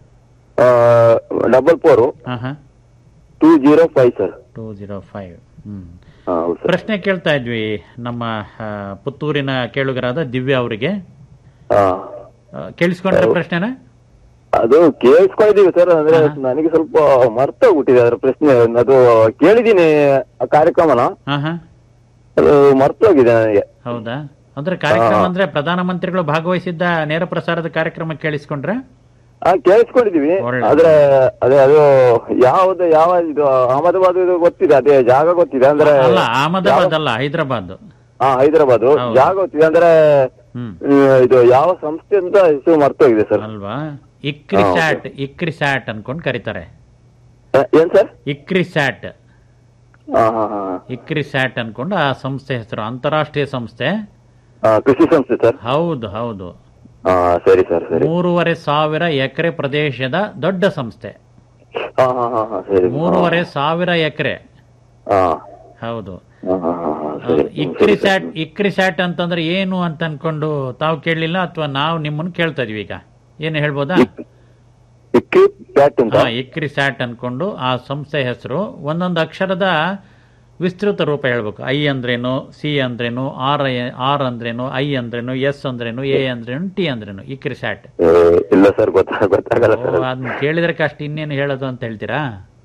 double four ಹಾ ಹಾ two zero five sir two zero five hmm ಹೌದು ಸರ್ ಪ್ರಶ್ನೆ ಕೇಳ್ತಾ ಇದ್ವಿ ನಮ್ಮ ಆ, ಪುತ್ತೂರಿನ ಕೇಳುಗರಾದ ದಿವ್ಯಾ ಅವರಿಗೆ ಹಾ ಕೇಳಿಸ್ಕೊಂಡ್ರೆ ಪ್ರಶ್ನೆನ ಅದು ಕೇಳಿಸ್ಕೊಂಡಿದೀವಿ ಸರ್ ಅಂದ್ರೆ ನನಗೆ ಸ್ವಲ್ಪ ಮರ್ತೋಗ್ಬಿಟ್ಟಿದೆ ಅದ್ರ ಪ್ರಶ್ನೆ ಅದು ಕೇಳಿದೀನಿ ಆ ಕಾರ್ಯಕ್ರಮನ ಹಾ ಹಾ ಅದು ಮರ್ತೋಗಿದೆ ನನಗೆ ಹೌದಾ ಅಂದ್ರೆ ಕಾರ್ಯಕ್ರಮ ಹಾ. ಅಂದ್ರೆ ಪ್ರಧಾನಮಂತ್ರಿಗಳು ಭಾಗವಹಿಸಿದ್ದ ನೇರ ಪ್ರಸಾರದ ಕಾರ್ಯಕ್ರಮ ಕೇಳಿಸ್ಕೊಂಡ್ರೆ ಆ ಕೇಳಿಸ್ಕೊಂಡಿದೀವಿ ಒಳ್ಳೆ. ಆದ್ರೆ ಅದೇ ಅದು ಯಾವ್ದು ಯಾವ ಇದು ಅಹಮದಾಬಾದ್ ಇದು ಗೊತ್ತಿದೆ ಅದೇ ಜಾಗ ಗೊತ್ತಿದೆ ಅಂದ್ರೆ ಅಲ್ಲ ಅಹಮದಾಬಾದ್ ಅಲ್ಲ ಹೈದರಾಬಾದ್ ಹಾ ಹೈದರಾಬಾದ್ ಹೌದು. ಜಾಗ ಗೊತ್ತಿದೆ ಅಂದ್ರೆ ಹ್ಮ್. ಹ್ಮ್, ಇದು ಯಾವ ಸಂಸ್ಥೆ ಅಂತ ಹೆಸರು ಮರ್ತೋಗಿದೆ ಸರ್ ಅಲ್ವಾ ಇಕ್ರಿಸ್ಯಾಟ್ ಇಕ್ರಿಸ್ಯಾಟ್ ಅನ್ಕೊಂಡ್ ಕರೀತಾರೆ ಏನ್ ಸರ್ ಇಕ್ರಿಸ್ಯಾಟ್ ಹಾ ಹಾ ಹಾ ಇಕ್ರಿಸ್ಯಾಟ್ ಅನ್ಕೊಂಡು ಆ ಸಂಸ್ಥೆ ಹೆಸರು ಅಂತಾರಾಷ್ಟ್ರೀಯ ಸಂಸ್ಥೆ ಆ, ಕೃಷಿ ಸಂಸ್ಥೆ ಸರ್ ಹೌದು ಹೌದು ಹಾ ಸರಿ ಸರ್ ಸರಿ ಮೂರುವರೆ ಸಾವಿರ ಎಕರೆ ಪ್ರದೇಶದ ದೊಡ್ಡ ಸಂಸ್ಥೆ ಹಾ ಹಾ ಹಾ ಹಾ ಸರಿ ಮೂರುವರೆ ಸಾವಿರ ಎಕರೆ ಹಾ ಹೌದು ಹಾ ಹಾ ಹಾ ಹಾ ಸರಿ ಇಕ್ರಿಸ್ಯಾಟ್ ಇಕ್ರಿಸ್ಯಾಟ್ ಅಂತಂದ್ರೆ ಏನು ಅಂತ ಅನ್ಕೊಂಡು ತಾವು ಕೇಳಲಿಲ್ಲ ಅಥವಾ ನಾವು ನಿಮ್ಮನ್ನು ಕೇಳ್ತಾ ಇದೀವಿ ಈಗ ಏನು ಹೇಳ್ಬೋದಾ ಬ್ಯಾಟ್ ಅಂತ ಹಾ ಇಕ್ರಿಸ್ಯಾಟ್ ಅನ್ಕೊಂಡು ಆ ಸಂಸ್ಥೆ ಹೆಸರು ಒಂದೊಂದು ಅಕ್ಷರದ ವಿಸ್ತೃತ ರೂಪ ಹೇಳ್ಬೇಕು ಐ ಅಂದ್ರೇನು ಸಿ ಅಂದ್ರೇನು ಆರ್ ಐ ಆರ್ ಅಂದ್ರೇನು ಐ ಅಂದ್ರೇನು ಎಸ್ ಅಂದ್ರೇನು ಎ ಅಂದ್ರೇನು ಟಿ ಅಂದ್ರೇನು ಇಕ್ರಿಸ್ಯಾಟ್ ಏ, ಇಲ್ಲ ಸರ್ ಗೊತ್ತಾ ಗೊತ್ತಾಗಲ್ಲ ಸರ್ ಅದು. ಅದನ್ನ ಕೇಳಿದ್ರೆ ಕಷ್ಟ ಇನ್ನೇನು ಹೇಳೋದು ಅಂತ ಹೇಳ್ತೀರಾ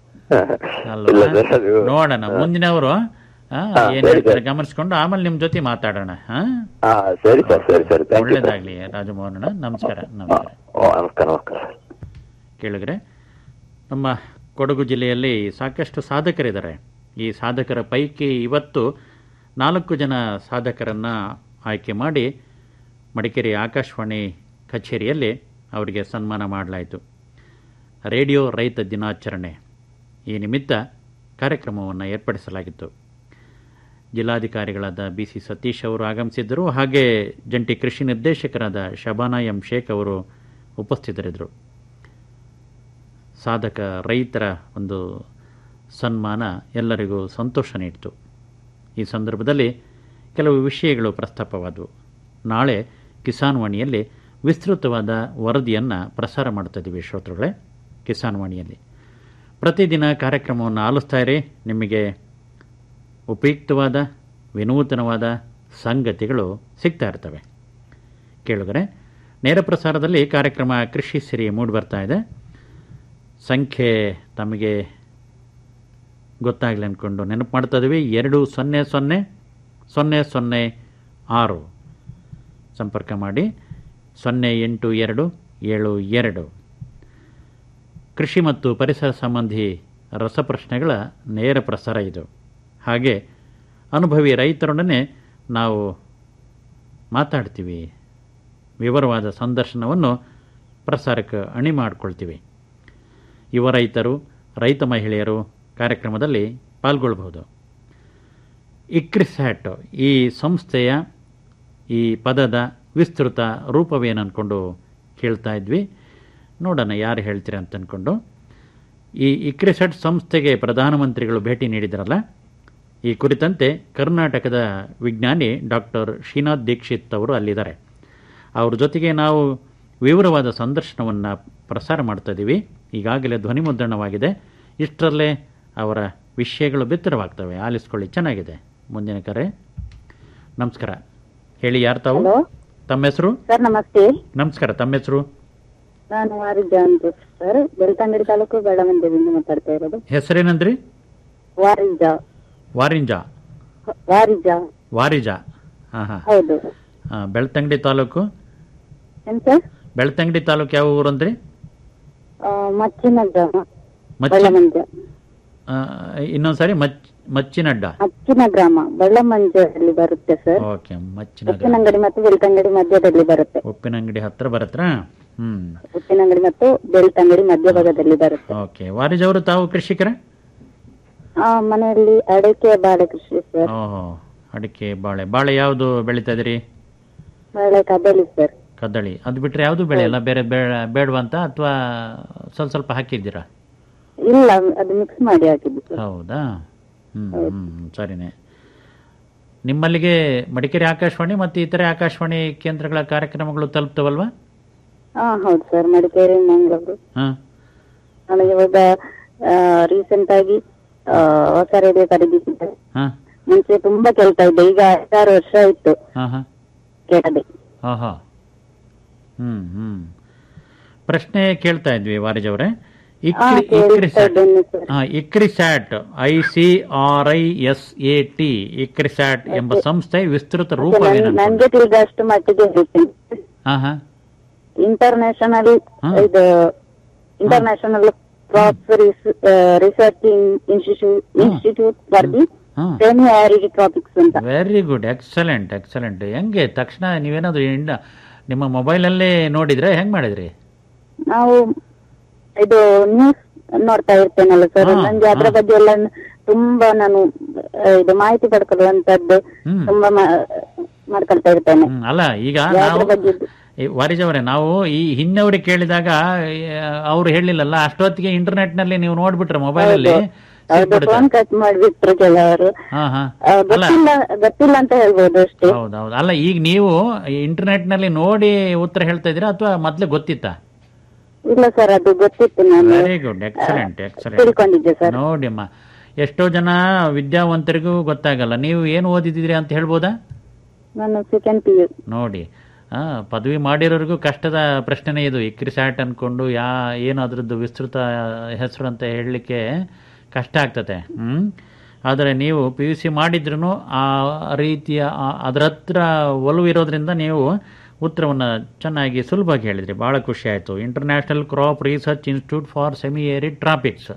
ಇಲ್ಲ ಅಲ್ವಾ ಸರ್ ಅದು ನೋಡೋಣ ಮುಂದಿನವರು ಆ, ಹಾ, ಏನ್ ಸರಿ, ಹೇಳ್ತಾರೆ ಸರಿ. ಗಮನಿಸ್ಕೊಂಡು ಆಮೇಲೆ ನಿಮ್ ಜೊತೆ ಮಾತಾಡೋಣ ಹಾ ಹಾ ಸರಿ ಸರ್ ಸರಿ ಸರಿ ಥ್ಯಾಂಕ್ ಯು ಸರ್ ಒಳ್ಳೇದಾಗ್ಲಿ ರಾಜಮೋಹನ ನಮಸ್ಕಾರ ನಮಸ್ಕಾರ ಓ ನಮಸ್ಕಾರ ನಮಸ್ಕಾರ ಕೇಳಿದ್ರೆ ನಮ್ಮ ಕೊಡಗು ಜಿಲ್ಲೆಯಲ್ಲಿ ಸಾಕಷ್ಟು ಸಾಧಕರಿದ್ದಾರೆ ಈ ಸಾಧಕರ ಪೈಕಿ ಇವತ್ತು ನಾಲ್ಕು ಜನ ಸಾಧಕರನ್ನು ಆಯ್ಕೆ ಮಾಡಿ ಮಡಿಕೇರಿ ಆಕಾಶವಾಣಿ ಕಚೇರಿಯಲ್ಲಿ ಅವರಿಗೆ ಸನ್ಮಾನ ಮಾಡಲಾಯಿತು ರೇಡಿಯೋ ರೈತ ದಿನಾಚರಣೆ ಈ ನಿಮಿತ್ತ ಕಾರ್ಯಕ್ರಮವನ್ನು ಏರ್ಪಡಿಸಲಾಗಿತ್ತು ಜಿಲ್ಲಾಧಿಕಾರಿಗಳಾದ ಬಿ ಸಿ ಸತೀಶ್ ಅವರು ಆಗಮಿಸಿದ್ದರು ಹಾಗೆ ಜಂಟಿ ಕೃಷಿ ನಿರ್ದೇಶಕರಾದ ಶಬಾನಾ ಎಂ ಶೇಖ್ ಅವರು ಉಪಸ್ಥಿತರಿದ್ದರು ಸಾಧಕ ರೈತರ ಒಂದು ಸನ್ಮಾನ ಎಲ್ಲರಿಗೂ ಸಂತೋಷ ನೀಡಿತು ಈ ಸಂದರ್ಭದಲ್ಲಿ ಕೆಲವು ವಿಷಯಗಳು ಪ್ರಸ್ತಾಪವಾದವು ನಾಳೆ ಕಿಸಾನ್ ವಾಣಿಯಲ್ಲಿ ವಿಸ್ತೃತವಾದ ವರದಿಯನ್ನು ಪ್ರಸಾರ ಮಾಡ್ತಿದ್ದೀವಿ ಶ್ರೋತೃಗಳೇ ಕಿಸಾನ್ ವಾಣಿಯಲ್ಲಿ ಪ್ರತಿದಿನ ಕಾರ್ಯಕ್ರಮವನ್ನು ಆಲಿಸ್ತಾ ಇರಿ ನಿಮಗೆ ಉಪಯುಕ್ತವಾದ ವಿನೂತನವಾದ ಸಂಗತಿಗಳು ಸಿಗ್ತಾ ಇರ್ತವೆ ಕೇಳಿದರೆ ನೇರ ಪ್ರಸಾರದಲ್ಲಿ ಕಾರ್ಯಕ್ರಮ ಕೃಷಿ ಸಿರಿ ಮೂಡಿ ಬರ್ತಾ ಇದೆ ಸಂಖ್ಯೆ ತಮಗೆ ಗೊತ್ತಾಗಲಿ ಅಂದ್ಕೊಂಡು ನೆನಪು ಮಾಡ್ತಾ ಇದ್ದೀವಿ ಎರಡು ಸೊನ್ನೆ ಸೊನ್ನೆ ಸೊನ್ನೆ ಸೊನ್ನೆ ಆರು ಸಂಪರ್ಕ ಮಾಡಿ ಸೊನ್ನೆ ಎಂಟು ಎರಡು ಏಳು ಎರಡು ಕೃಷಿ ಮತ್ತು ಪರಿಸರ ಸಂಬಂಧಿ ರಸಪ್ರಶ್ನೆಗಳ ನೇರ ಪ್ರಸಾರ ಇದು ಹಾಗೆ ಅನುಭವಿ ರೈತರೊಡನೆ ನಾವು ಮಾತಾಡ್ತೀವಿ ವಿವರವಾದ ಸಂದರ್ಶನವನ್ನು ಪ್ರಸಾರಕ್ಕೆ ಅಣಿ ಮಾಡಿಕೊಳ್ತೀವಿ ಯುವ ರೈತರು ರೈತ ಮಹಿಳೆಯರು ಕಾರ್ಯಕ್ರಮದಲ್ಲಿ ಪಾಲ್ಗೊಳ್ಬಹುದು ಇಕ್ರಿಸ್ಯಾಟ್ ಈ ಸಂಸ್ಥೆಯ ಈ ಪದದ ವಿಸ್ತೃತ ರೂಪವೇನು ಅಂದ್ಕೊಂಡು ಕೇಳ್ತಾ ಇದ್ವಿ ನೋಡೋಣ ಯಾರು ಹೇಳ್ತೀರ ಅಂತ ಅಂದ್ಕೊಂಡು ಈ ಇಕ್ರಿಸೆಟ್ ಸಂಸ್ಥೆಗೆ ಪ್ರಧಾನಮಂತ್ರಿಗಳು ಭೇಟಿ ನೀಡಿದ್ರಲ್ಲ ಈ ಕುರಿತಂತೆ ಕರ್ನಾಟಕದ ವಿಜ್ಞಾನಿ ಡಾಕ್ಟರ್ ಶ್ರೀನಾಥ್ ದೀಕ್ಷಿತ್ ಅವರು ಅಲ್ಲಿದ್ದಾರೆ ಅವ್ರ ಜೊತೆಗೆ ನಾವು ವಿವರವಾದ ಸಂದರ್ಶನವನ್ನು ಪ್ರಸಾರ ಮಾಡ್ತಾ ಇದ್ದೀವಿ ಈಗಾಗಲೇ ಧ್ವನಿ ಮುದ್ರಣವಾಗಿದೆ ಇಷ್ಟರಲ್ಲೇ ಅವರ ವಿಷಯಗಳು ಬಿತ್ತರವಾಗ್ತವೆ ಆಲಿಸ್ಕೊಳ್ಳಿ ಚೆನ್ನಾಗಿದೆ ಮುಂದಿನ ಕರೆ ನಮಸ್ಕಾರ ಹೇಳಿ ಯಾರು ತಾವು ತಮ್ಮ ಹೆಸರು ಸರ್ ನಮಸ್ತೆ ನಮಸ್ಕಾರ ತಮ್ಮ ಹೆಸರು ನಾನು ವಾರಿಜ ಅಂತ ಸರ್ ಬೆಳ್ತಂಗಡಿ ತಾಲೂಕು ಬೆಳಮಂದಿರಿಂದ ಮಾತಾಡ್ತಾ ಇರೋದು ಹೆಸರೇನಂದ್ರಿ ವಾರಿಜ ವಾರಿಂಜ ವಾರಿಜ ವಾರಿಜ ಹಾಂ ಹಾಂ ಹೌದು ಬೆಳ್ತಂಗಡಿ ತಾಲೂಕು ಏನ್ ಸರ್ ಬೆಳ್ತಂಗಡಿ ತಾಲೂಕು ಯಾವ ಊರಂದ್ರಿ ಆ, ಮಚ್ಚಿನ ಗ್ರಾಮ ಮಚ್ಚಿ ಬೆಳ್ಳಮಂಜ ಆ, ಇನ್ನೊಂದ್ಸಾರಿ ಮಚ್ ಮಚ್ಚಿನಡ್ಡ ಮಚ್ಚಿನ ಗ್ರಾಮ ಬೆಳ್ಳಮಂಜಲ್ಲಿ ಬರುತ್ತೆ ಸರ್ ಓಕೆ ಮಚ್ಚಿನ ಗ್ರಾಮ. ಉಪ್ಪಿನಂಗಡಿ ಮತ್ತು ಬೆಳ್ತಂಗಡಿ ಮಧ್ಯದಲ್ಲಿ ಬರುತ್ತೆ ಉಪ್ಪಿನಂಗಡಿ ಹತ್ರ ಬರತ್ತಾ ಹ್ಮ್ ಉಪ್ಪಿನಂಗಡಿ ಮತ್ತು ಬೆಳ್ತಂಗಡಿ ಮಧ್ಯಭಾಗದಲ್ಲಿ ಬರುತ್ತೆ ಓಕೆ ವಾರಿಜ್ ಅವರು ತಾವು ಕೃಷಿಕರ ಆ ಮನೆಯಲ್ಲಿ ಅಡಿಕೆ ಬಾಳೆ ಕೃಷಿ ಸರ್ ಓಹೋ ಅಡಿಕೆ ಬಾಳೆ ಬಾಳೆ ಯಾವುದು ಬೆಳೀತಾ ಇದ್ರಿ ಬಾಳೆ ಕದಳಿ ಸರ್ ಕದಳಿ ಅದು ಬಿಟ್ರೆ ಯಾವುದು ಬೆಳೆಯಲ್ಲ ಬೇರೆ ಬೇ- ಬೇಡವಂತ ಅಥವಾ ಸ್ವಲ್ಪ ಸ್ವಲ್ಪ ಹಾಕಿದ್ದೀರಾ ಇಲ್ಲ ಅದು ಮಿಕ್ಸ್ ಮಾಡಿ ಹಾಕಿದ್ದು ಸರ್ ಹೌದಾ ಹ್ಮ್ ಹ್ಮ್ ಸರಿನೇ ನಿಮ್ಮಲ್ಲಿಗೆ ಮಡಿಕೇರಿ ಆಕಾಶವಾಣಿ ಮತ್ತು ಇತರೆ ಆಕಾಶವಾಣಿ ಕೇಂದ್ರಗಳ ಕಾರ್ಯಕ್ರಮಗಳು ತಲುಪ್ತವಲ್ವಾ ಹಾ ಹೌದು ಸರ್ ಮಡಿಕೇರಿ ಮಂಗಳೂರು ಹಾ ನನಗೆ ಇವಾಗ ರೀಸೆಂಟ್ ಆಗಿ ಆ, ಹೊಸ ರೇಡಿಯೋ ಖರೀದಿಸಿದ್ದಾರೆ ಹಾ ಮುಂಚೆ ತುಂಬಾ ಕೇಳ್ತಾ ಇದ್ದೆ ಈಗ ಐದಾರು ವರ್ಷ ಆಯ್ತು ಹಾ ಹಾ ಕೇಳದೆ ಹಾ ಹಾ ಹ್ಮ್ ಹ್ಮ್ ಪ್ರಶ್ನೆ ಕೇಳ್ತಾ ಇದ್ವಿ ವಾರಿಜ್ ಅವರೇ ಹಾ, ಕೇಳ್ತಾ ಇದ್ದೇನೆ sir. ICRISAT I C R I S A T ICRISAT ಎಂಬ ಸಂಸ್ಥೆ ವಿಸ್ತೃತ ರೂಪವೇನು ನನ್ಗೆ ತಿಳಿದ ಅಷ್ಟು ಮಟ್ಟಿಗೆ ಹೇಳ್ತೀನಿ ಹಾ ಹಾ ಇಂಟರ್ನ್ಯಾಷನಲ್ ಹಾ. ಇದು international crop research institute institute for the ಹಾ ಸೆಮಿ ಆರಿಡ್ ಟ್ರಾಪಿಕ್ಸ್ ಅಂತ ವೆರಿ ಗುಡ್ ಎಕ್ಸಲೆಂಟ್ ಎಕ್ಸಲೆಂಟ್ ಹೆಂಗೆ ತಕ್ಷಣ ನೀವೇನಾದ್ರು ಇಂಡ ನಿಮ್ಮ ಮೊಬೈಲಲ್ಲೇ ನೋಡಿದ್ರೆ ಹೆಂಗ್ ಮಾಡಿದ್ರಿ ನಾವು ಇದು ನ್ಯೂಸ್ ನೋಡ್ತಾ ಇರ್ತೇನಲ್ಲ ಸರ್ ಹಾ, ನಂಗೆ ಅದ್ರ ಹಾ. ಬಗ್ಗೆ ಎಲ್ಲ ತುಂಬಾ ನಾನು ಆ, ಇದು ಮಾಹಿತಿ ಪಡ್ಕೊಳ್ಳುವಂತದ್ದು ಹ್ಮ್. ತುಂಬಾ ಮಾ- ಮಾಡ್ಕೊಳ್ತಾ ಇರ್ತೇನೆ ಹ್ಮ್, ಅಲ್ಲ ಈಗ ಯಾವ್ದ್ರ ನಾವು ಬಗ್ಗೆ ಈ ವಾರಿಜ್ ಅವರೇ ನಾವು ಈ ಹಿಂದವ್ರಿಗೆ ಕೇಳಿದಾಗ ಅವ್ರು ಹೇಳಿಲ್ಲಲ್ಲ ಅಷ್ಟೊತ್ತಿಗೆ ಇಂಟರ್ನೆಟ್ ನಲ್ಲಿ ನೀವು ನೋಡ್ಬಿಟ್ರೆ ಮೊಬೈಲ್ ಅಲ್ಲಿ ಹೌದು ಸಿಕ್ಬಿಡುತ್ತೆ. ಫೋನ್ ಕಟ್ ಮಾಡ್ಬಿಟ್ರು ಕೆಲವರು ಹಾ ಹಾ ಆ, ಅಲ್ಲ ಗೊತ್ತಿಲ್ಲ ಗೊತ್ತಿಲ್ಲ ಅಂತ ಹೇಳ್ಬೋದು ಅಷ್ಟೇ ಹೌದೌದು ಅಲ್ಲ ಈಗ ನೀವು ಇಂಟರ್ನೆಟ್ ನಲ್ಲಿ ನೋಡಿ ಉತ್ತರ ಹೇಳ್ತಾ ಇದ್ದೀರಾ ಅಥವಾ ಮೊದ್ಲೇ ಗೊತ್ತಿತ್ತಾ ಇಲ್ಲ ಸರ್ ಅದು ಗೊತ್ತಿತ್ತು ನಾನು ವೆರಿ ಗುಡ್ ಎಕ್ಸಲೆಂಟ್ ಎಕ್ಸಲೆಂಟ್ ತಿಳ್ಕೊಂಡಿದ್ದೆ ಸರ್ ನೋಡಿಮ್ಮ ಎಷ್ಟೋ ಜನ ವಿದ್ಯಾವಂತರಿಗೂ ಗೊತ್ತಾಗಲ್ಲ ನೀವು ಏನು ಓದಿದ್ದೀರಿ ಅಂತ ಹೇಳ್ಬೋದಾ ನಾನು ಸೆಕೆಂಡ್ ಪಿ ಯು ನೋಡಿ ಆ, ಪದವಿ ಮಾಡಿರೋರಿಗೂ ಕಷ್ಟದ ಪ್ರಶ್ನೆನೇ ಇದು ಇಕ್ರಿಸ್ಯಾಟ್ ಅನ್ಕೊಂಡು ಯಾ ಏನು ಅದ್ರದ್ದು ವಿಸ್ತೃತ ಹೆಸರು ಅಂತ ಹೇಳಲಿಕ್ಕೆ ಕಷ್ಟ ಆಗ್ತದೆ ಹ್ಮ್ ಆದರೆ ನೀವು ಪಿ ಯು ಸಿ ಮಾಡಿದ್ರೂ ಆ ರೀತಿಯ ಆ- ಅದ್ರ ಹತ್ರ ಒಲವು ಇರೋದ್ರಿಂದ ನೀವು ಉತ್ತರವನ್ನು ಚೆನ್ನಾಗಿ ಸುಲಭವಾಗಿ ಹೇಳಿದ್ರಿ ಭಾಳ ಖುಷಿ ಆಯಿತು international crop research institute for semi arid tropics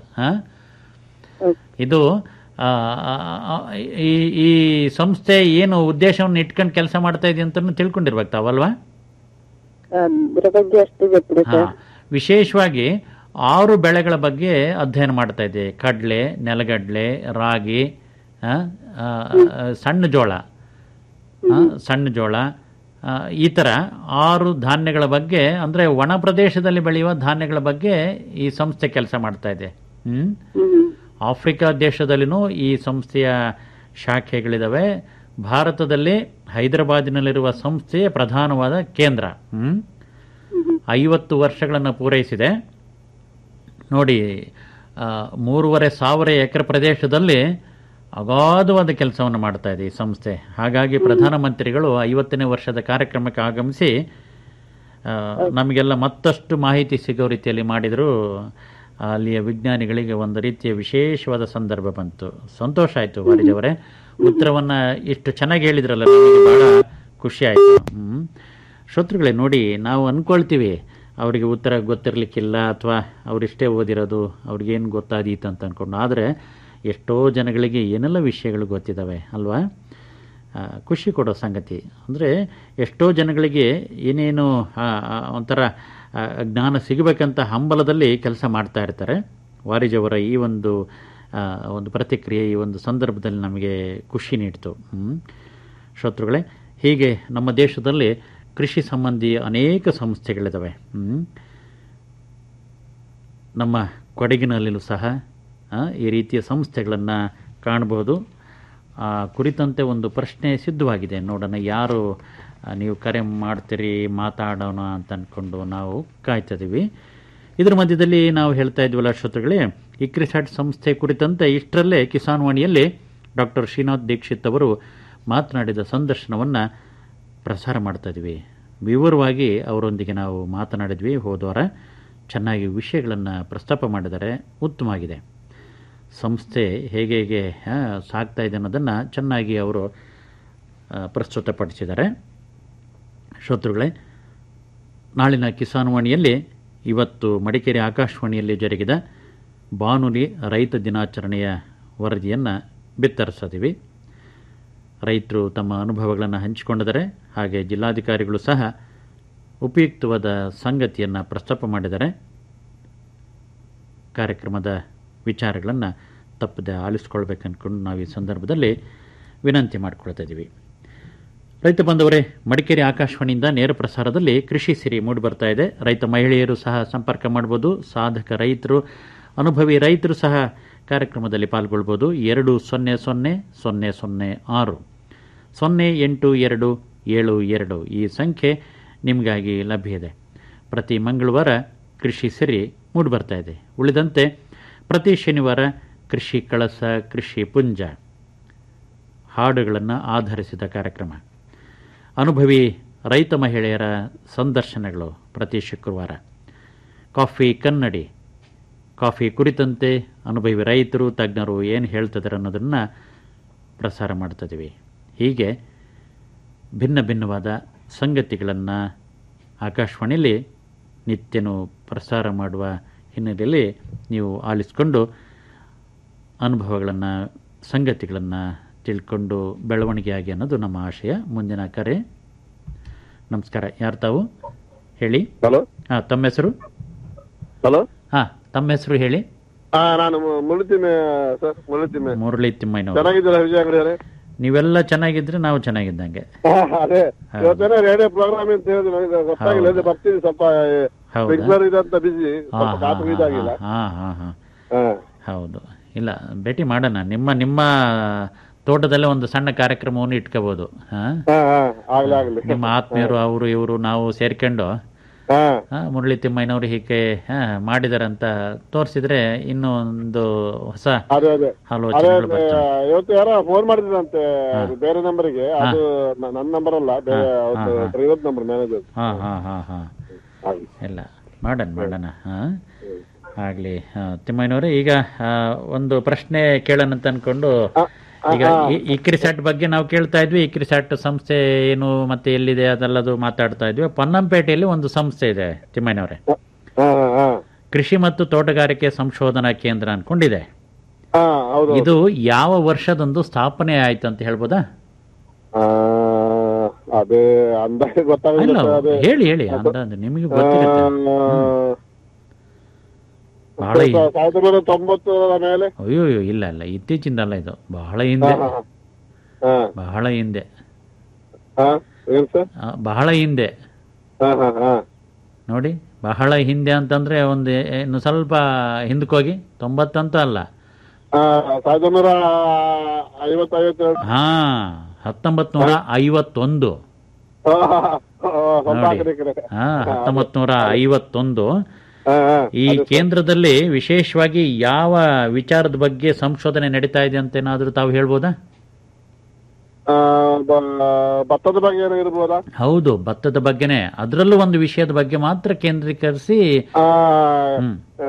ಇದು ಆ, ಆ, ಆ, ಈ ಈ ಸಂಸ್ಥೆ ಏನು ಉದ್ದೇಶವನ್ನು ಇಟ್ಕೊಂಡು ಕೆಲಸ ಮಾಡ್ತಾ ಇದೆ ಅಂತ ತಿಳ್ಕೊಂಡಿರ್ಬೇಕು ತಾವಲ್ವಾ ಅದ್ರ ಬಗ್ಗೆ ಅಷ್ಟು ಗೊತ್ತಿದೆ ಹಾ ಸರ್ ವಿಶೇಷವಾಗಿ ಆರು ಬೆಳೆಗಳ ಬಗ್ಗೆ ಅಧ್ಯಯನ ಮಾಡ್ತಾ ಇದೆ ಕಡಲೆ ನೆಲಗಡಲೆ ರಾಗಿ ಆ, ಆ, ಸಣ್ಣ ಜೋಳ ಆ, ಸಣ್ಣ ಜೋಳ ಆ, ಈ ಥರ ಆರು ಧಾನ್ಯಗಳ ಬಗ್ಗೆ ಅಂದರೆ ಒಣ ಪ್ರದೇಶದಲ್ಲಿ ಬೆಳೆಯುವ ಧಾನ್ಯಗಳ ಬಗ್ಗೆ ಈ ಸಂಸ್ಥೆ ಕೆಲಸ ಮಾಡ್ತಾ ಇದೆ ಹ್ಮ್ ಆಫ್ರಿಕಾ ದೇಶದಲ್ಲಿನೂ ಈ ಸಂಸ್ಥೆಯ ಶಾಖೆಗಳಿದಾವೆ ಭಾರತದಲ್ಲಿ ಹೈದರಾಬಾದಿನಲ್ಲಿರುವ ಸಂಸ್ಥೆಯ ಪ್ರಧಾನವಾದ ಕೇಂದ್ರ ಹ್ಮ್ ಐವತ್ತು ವರ್ಷಗಳನ್ನು ಪೂರೈಸಿದೆ ನೋಡಿ ಆ, ಮೂರುವರೆ ಸಾವಿರ ಎಕರೆ ಪ್ರದೇಶದಲ್ಲಿ ಅಗಾಧವಾದ ಕೆಲಸವನ್ನು ಮಾಡ್ತಾ ಇದೆ ಈ ಸಂಸ್ಥೆ ಹಾಗಾಗಿ ಪ್ರಧಾನಮಂತ್ರಿಗಳು ಐವತ್ತನೇ ವರ್ಷದ ಕಾರ್ಯಕ್ರಮಕ್ಕೆ ಆಗಮಿಸಿ ಆ, ನಮಗೆಲ್ಲ ಮತ್ತಷ್ಟು ಮಾಹಿತಿ ಸಿಗೋ ರೀತಿಯಲ್ಲಿ ಮಾಡಿದರೂ ಅಲ್ಲಿಯ ವಿಜ್ಞಾನಿಗಳಿಗೆ ಒಂದು ರೀತಿಯ ವಿಶೇಷವಾದ ಸಂದರ್ಭ ಬಂತು ಸಂತೋಷ ಆಯಿತು ವಾರಿಜವರೇ ಉತ್ತರವನ್ನು ಇಷ್ಟು ಚೆನ್ನಾಗಿ ಹೇಳಿದ್ರಲ್ಲ ನಮಗೆ ಬಹಳ ಖುಷಿ ಆಯಿತು ಹ್ಮ್ ಶ್ರೋತೃಗಳೇ ನೋಡಿ ನಾವು ಅಂದ್ಕೊಳ್ತೀವಿ ಅವರಿಗೆ ಉತ್ತರ ಗೊತ್ತಿರಲಿಕ್ಕಿಲ್ಲ ಅಥವಾ ಅವರಿಷ್ಟೇ ಓದಿರೋದು ಅವ್ರಿಗೇನು ಗೊತ್ತಾದೀತು ಅಂತ ಅಂದ್ಕೊಂಡು ಆದರೆ ಎಷ್ಟೋ ಜನಗಳಿಗೆ ಏನೆಲ್ಲ ವಿಷಯಗಳು ಗೊತ್ತಿದ್ದಾವೆ ಅಲ್ವಾ ಆ, ಖುಷಿ ಕೊಡೋ ಸಂಗತಿ ಅಂದರೆ ಎಷ್ಟೋ ಜನಗಳಿಗೆ ಏನೇನು ಆ, ಆ, ಒಂಥರ ಆ, ಜ್ಞಾನ ಸಿಗಬೇಕಂತ ಹಂಬಲದಲ್ಲಿ ಕೆಲಸ ಮಾಡ್ತಾ ಇರ್ತಾರೆ ವಾರಿಜವರ ಈ ಒಂದು ಆ, ಒಂದು ಪ್ರತಿಕ್ರಿಯೆ ಈ ಒಂದು ಸಂದರ್ಭದಲ್ಲಿ ನಮಗೆ ಖುಷಿ ನೀಡಿತು ಹ್ಮ್. ಶ್ರೋತೃಗಳೇ ಹೀಗೆ ನಮ್ಮ ದೇಶದಲ್ಲಿ ಕೃಷಿ ಸಂಬಂಧಿ ಅನೇಕ ಸಂಸ್ಥೆಗಳಿದ್ದಾವೆ ಹ್ಮ್. ನಮ್ಮ ಕೊಡಗಿನಲ್ಲಿಯೂ ಸಹ ಆ, ಈ ರೀತಿಯ ಸಂಸ್ಥೆಗಳನ್ನು ಕಾಣಬಹುದು ಆ ಕುರಿತಂತೆ ಒಂದು ಪ್ರಶ್ನೆ ಸಿದ್ಧವಾಗಿದೆ ನೋಡೋಣ ಯಾರು ಆ, ನೀವು ಕರೆ ಮಾಡ್ತೀರಿ ಮಾತಾಡೋಣ ಅಂತ ಅಂದ್ಕೊಂಡು ನಾವು ಕಾಯ್ತಿದ್ದೀವಿ ಇದರ ಮಧ್ಯದಲ್ಲಿ ನಾವು ಹೇಳ್ತಾ ಇದ್ವಲ್ಲ ಶ್ರೋತೃಗಳೇ ಇಕ್ರಿಸಾಟ್ ಸಂಸ್ಥೆ ಕುರಿತಂತೆ ಇಷ್ಟರಲ್ಲೇ ಕಿಸಾನ್ ವಾಣಿಯಲ್ಲಿ ಡಾಕ್ಟರ್ ಶ್ರೀನಾಥ್ ದೀಕ್ಷಿತ್ ಅವರು ಮಾತನಾಡಿದ ಸಂದರ್ಶನವನ್ನು ಪ್ರಸಾರ ಮಾಡ್ತಾ ಇದ್ವಿ ವಿವರವಾಗಿ ಅವರೊಂದಿಗೆ ನಾವು ಮಾತನಾಡಿದ್ವಿ ಹೋದವಾರ ಚೆನ್ನಾಗಿ ವಿಷಯಗಳನ್ನು ಪ್ರಸ್ತಾಪ ಮಾಡಿದ್ದಾರೆ ಉತ್ತಮವಾಗಿದೆ ಸಂಸ್ಥೆ ಹೇಗೆ ಹೇಗೆ ಆ, ಸಾಗ್ತಾ ಇದೆ ಅನ್ನೋದನ್ನು ಚೆನ್ನಾಗಿ ಅವರು ಆ, ಪ್ರಸ್ತುತಪಡಿಸಿದ್ದಾರೆ ಶ್ರೋತೃಗಳೇ ನಾಳಿನ ಕಿಸಾನ್ ವಾಣಿಯಲ್ಲಿ ಇವತ್ತು ಮಡಿಕೇರಿ ಆಕಾಶವಾಣಿಯಲ್ಲಿ ಜರುಗಿದ ಬಾನುಲಿ ರೈತ ದಿನಾಚರಣೆಯ ವರದಿಯನ್ನು ಬಿತ್ತರಿಸಿದ್ದೀವಿ ರೈತರು ತಮ್ಮ ಅನುಭವಗಳನ್ನು ಹಂಚಿಕೊಂಡಿದ್ದಾರೆ ಹಾಗೆ ಜಿಲ್ಲಾಧಿಕಾರಿಗಳು ಸಹ ಉಪಯುಕ್ತವಾದ ಸಂಗತಿಯನ್ನು ಪ್ರಸ್ತಾಪ ಮಾಡಿದ್ದಾರೆ ಕಾರ್ಯಕ್ರಮದ ವಿಚಾರಗಳನ್ನು ತಪ್ಪದೆ ಆಲಿಸ್ಕೊಳ್ಬೇಕು ಅಂದ್ಕೊಂಡು ನಾವು ಈ ಸಂದರ್ಭದಲ್ಲಿ ವಿನಂತಿ ಮಾಡಿಕೊಳ್ತಾ ಇದ್ದೀವಿ ರೈತ ಬಂದವರೇ ಮಡಿಕೇರಿ ಆಕಾಶವಾಣಿಯಿಂದ ನೇರ ಪ್ರಸಾರದಲ್ಲಿ ಕೃಷಿ ಸಿರಿ ಮೂಡಿಬರ್ತಾ ಇದೆ ರೈತ ಮಹಿಳೆಯರು ಸಹ ಸಂಪರ್ಕ ಮಾಡ್ಬೋದು ಸಾಧಕ ರೈತರು ಅನುಭವಿ ರೈತರು ಸಹ ಕಾರ್ಯಕ್ರಮದಲ್ಲಿ ಪಾಲ್ಗೊಳ್ಬೋದು ಎರಡು ಸೊನ್ನೆ ಸೊನ್ನೆ ಸೊನ್ನೆ ಸೊನ್ನೆ ಆರು ಸೊನ್ನೆ ಎಂಟು ಎರಡು ಏಳು ಎರಡು ಈ ಸಂಖ್ಯೆ ನಿಮಗಾಗಿ ಲಭ್ಯ ಇದೆ ಪ್ರತಿ ಮಂಗಳವಾರ ಕೃಷಿ ಸಿರಿ ಮೂಡಿಬರ್ತಾ ಇದೆ ಉಳಿದಂತೆ ಪ್ರತಿ ಶನಿವಾರ ಕೃಷಿ ಕಳಸ ಕೃಷಿ ಪುಂಜ ಹಾಡುಗಳನ್ನು ಆಧರಿಸಿದ ಕಾರ್ಯಕ್ರಮ ಅನುಭವಿ ರೈತ ಮಹಿಳೆಯರ ಸಂದರ್ಶನಗಳು ಪ್ರತಿ ಶುಕ್ರವಾರ ಕಾಫಿ ಕನ್ನಡಿ ಕಾಫಿ ಕುರಿತಂತೆ ಅನುಭವಿ ರೈತರು ತಜ್ಞರು ಏನು ಹೇಳ್ತಿದ್ದಾರೆ ಅನ್ನೋದನ್ನು ಪ್ರಸಾರ ಮಾಡ್ತಿದ್ದೀವಿ ಹೀಗೆ ಭಿನ್ನ ಭಿನ್ನವಾದ ಸಂಗತಿಗಳನ್ನು ಆಕಾಶವಾಣಿಯಲ್ಲಿ ನಿತ್ಯನೂ ಪ್ರಸಾರ ಮಾಡುವ ಹಿನ್ನೆಲೆಯಲ್ಲಿ ನೀವು ಆಲಿಸ್ಕೊಂಡು ಅನುಭವಗಳನ್ನು ಸಂಗತಿಗಳನ್ನು ತಿಳ್ಕೊಂಡು ಬೆಳವಣಿಗೆಯಾಗಿ ಅನ್ನೋದು ನಮ್ಮ ಆಶಯ ಮುಂದಿನ ಕರೆ ನಮಸ್ಕಾರ ಯಾರು ತಾವು ಹೇಳಿ ಹಲೋ ಹಾಂ ತಮ್ಮ ಹೆಸರು ಹಲೋ ಹಾಂ ತಮ್ಮ ಹೆಸರು ಹೇಳಿ ಹಾ ನಾನು ಮುಳುತಿಮೆ ಸರ್ ಮುಳುತಿಮೆ ಮುರಳಿ ತಿಮ್ಮಯ್ಯನವರು ಚೆನ್ನಾಗಿದ್ದೀರಾ ವಿಜಯ ಅಂಗಡಿ ಅವರೇ ನೀವೆಲ್ಲ ಚೆನ್ನಾಗಿದ್ರೆ ನಾವು ಚೆನ್ನಾಗಿದ್ದಂಗೆ ಅದೇ ಇವತ್ತೇನೋ ರೇಡಿಯೋ ಪ್ರೋಗ್ರಾಮ್ ಅಂತ ಹೇಳಿದ್ರು ನನಗೆ ಗೊತ್ತಾಗಿಲ್ಲ ಇಲ್ಲಿ ಬರ್ತೀನಿ ಸ್ವಲ್ಪ ಹೌದಾ? ರೆಗ್ಯುಲರ್ ಇದಂತ ಬಿಸಿ ಹಾ, ಸ್ವಲ್ಪ ಹಾ, ಕಾಪು ಇದಾಗಿಲ್ಲ ಹಾ, ಹಾ, ಹಾ. ಹಾ. ಹೌದು ಇಲ್ಲ ಭೇಟಿ ಮಾಡೋಣ ನಿಮ್ಮ ನಿಮ್ಮ ತೋಟದಲ್ಲೇ ಒಂದು ಸಣ್ಣ ಕಾರ್ಯಕ್ರಮವನ್ನು ಇಟ್ಕೋಬಹುದು ಹಾ ಹಾ ಹಾ ಆಗ್ಲಿ ಆಗ್ಲಿ ನಿಮ್ಮ ಆತ್ಮೀಯರು ಅವರು ಇವರು ನಾವು ಸೇರ್ಕೊಂಡು ಹಾ ಹಾ, ಮುರಳಿ ತಿಮ್ಮಯ್ಯನವರು ಹೀಗೆ ಹಾ, ಮಾಡಿದಾರಂತ ತೋರಿಸಿದ್ರೆ ಇನ್ನೂ ಒಂದು ಹೊಸ ಅದೇ ಅದೇ ಅದೇ ಆಲೋಚನೆಗಳು ಬರ್ತವೆ ಇವತ್ತು ಯಾರೋ ಫೋನ್ ಮಾಡಿದ್ರಂತೆ ಅದು ಬೇರೆ ನಂಬರಿಗೆ ಅದು ನ- ನನ್ನ ನಂಬರ್ ಅಲ್ಲ ಬೇರೆ ಹಾ, ಹಾ. ಡ್ರೈವರ್ ನಂಬರ್ ಮ್ಯಾನೇಜರ್ ಹಾ ಹಾ ಹಾ ಹಾ ಇಲ್ಲ ಮಾಡೋಣ ಮಾಡೋಣ ಹಾ ಆಗ್ಲಿ ಹಾ, ತಿಮ್ಮಯ್ಯನವರೇ ಈಗ ಆ, ಒಂದು ಪ್ರಶ್ನೆ ಕೇಳೋಣ ಅಂತ ಅನ್ಕೊಂಡು ಈಗ ಈ- ಈ ಕ್ರಿಸಾಟ್ ಬಗ್ಗೆ ನಾವು ಕೇಳ್ತಾ ಇದ್ವಿ ಈ ಕ್ರಿಸಾಟ್ ಸಂಸ್ಥೆ ಏನು ಮತ್ತೆ ಎಲ್ಲಿದೆ ಅದೆಲ್ಲದು ಮಾತಾಡ್ತಾ ಇದ್ವಿ ಪೊನ್ನಂಪೇಟೆಯಲ್ಲಿ ಒಂದು ಸಂಸ್ಥೆ ಇದೆ ತಿಮ್ಮಯ್ಯನವರೇ ಹಾ ಹಾ ಕೃಷಿ ಮತ್ತು ತೋಟಗಾರಿಕೆ ಸಂಶೋಧನಾ ಕೇಂದ್ರ ಅನ್ಕೊಂಡಿದೆ ಹಾ ಹೌದು ಇದು ಯಾವ ವರ್ಷದಂದು ಸ್ಥಾಪನೆ ಆಯ್ತು ಅಂತ ಹೇಳ್ಬೋದಾ ಆ, ಅದೇ ಅಂದಾಜು ಗೊತ್ತಾಗಿಲ್ಲ ಇಲ್ಲ ಸರ್, ಅದೇ ಹೇಳಿ ಹೇಳಿ ಅಂದಾಜು ನಿಮಗೆ ಗೊತ್ತಿರುತ್ತೆ ಆ, ಬಹಳ ಹಿಂದೆ. ಸಾವಿರದ ಒಂಬೈನೂರ ತೊಂಬತ್ತರ ಮೇಲೆ ಅಯ್ಯೋ ಅಯ್ಯೋ ಇಲ್ಲ ಇಲ್ಲ ಇತ್ತೀಚಿಂದಲ್ಲ ಇದು ಬಹಳ ಹಿಂದೆ ಹಾ, ಹಾ, ಹಾ. ಬಹಳ ಹಿಂದೆ ಹಾ ಏನ್ ಸರ್ ಆ, ಬಹಳ ಹಿಂದೆ ಹಾ ಹಾ ಹಾ ನೋಡಿ ಬಹಳ ಹಿಂದೆ ಅಂತಂದ್ರೆ ಒಂದು ಇನ್ನು ಸ್ವಲ್ಪ ಹಿಂದಕ್ಕೋಗಿ ತೊಂಬತ್ತಂತೂ ಅಲ್ಲ ಆ, ಸಾವಿರದ ಒಂಬೈನೂರ ಐವತ್ತು ಐವತ್ತೆರಡು ಹಾ ಹತ್ತೊಂಬತ್ ನೂರ ಐವತ್ತೊಂದು ಹಾ, ಹಾ, ಹಾ, ಸ್ವಲ್ಪ ಆ ನೋಡಿ. ಕಡೆ ಈ ಕಡೆ. ಹಾ ಹತ್ತೊಂಬತ್ ನೂರ ಐವತ್ತೊಂದು ಹಾ, ಹಾ. ಈ ಕೇಂದ್ರದಲ್ಲಿ ವಿಶೇಷವಾಗಿ ಯಾವ ವಿಚಾರದ ಬಗ್ಗೆ ಸಂಶೋಧನೆ ನಡೀತಾ ಇದೆ ಅಂತ ಏನಾದ್ರೂ ತಾವು ಹೇಳ್ಬೋದಾ ಆ, ಬ- ಭತ್ತದ ಬಗ್ಗೆ ಏನೋ ಇರ್ಬೋದಾ ಹೌದು ಭತ್ತದ ಬಗ್ಗೆನೆ ಅದರಲ್ಲೂ ಒಂದು ವಿಷಯದ ಬಗ್ಗೆ ಮಾತ್ರ ಕೇಂದ್ರೀಕರಿಸಿ ಆ, ಹ್ಮ್. ಆ,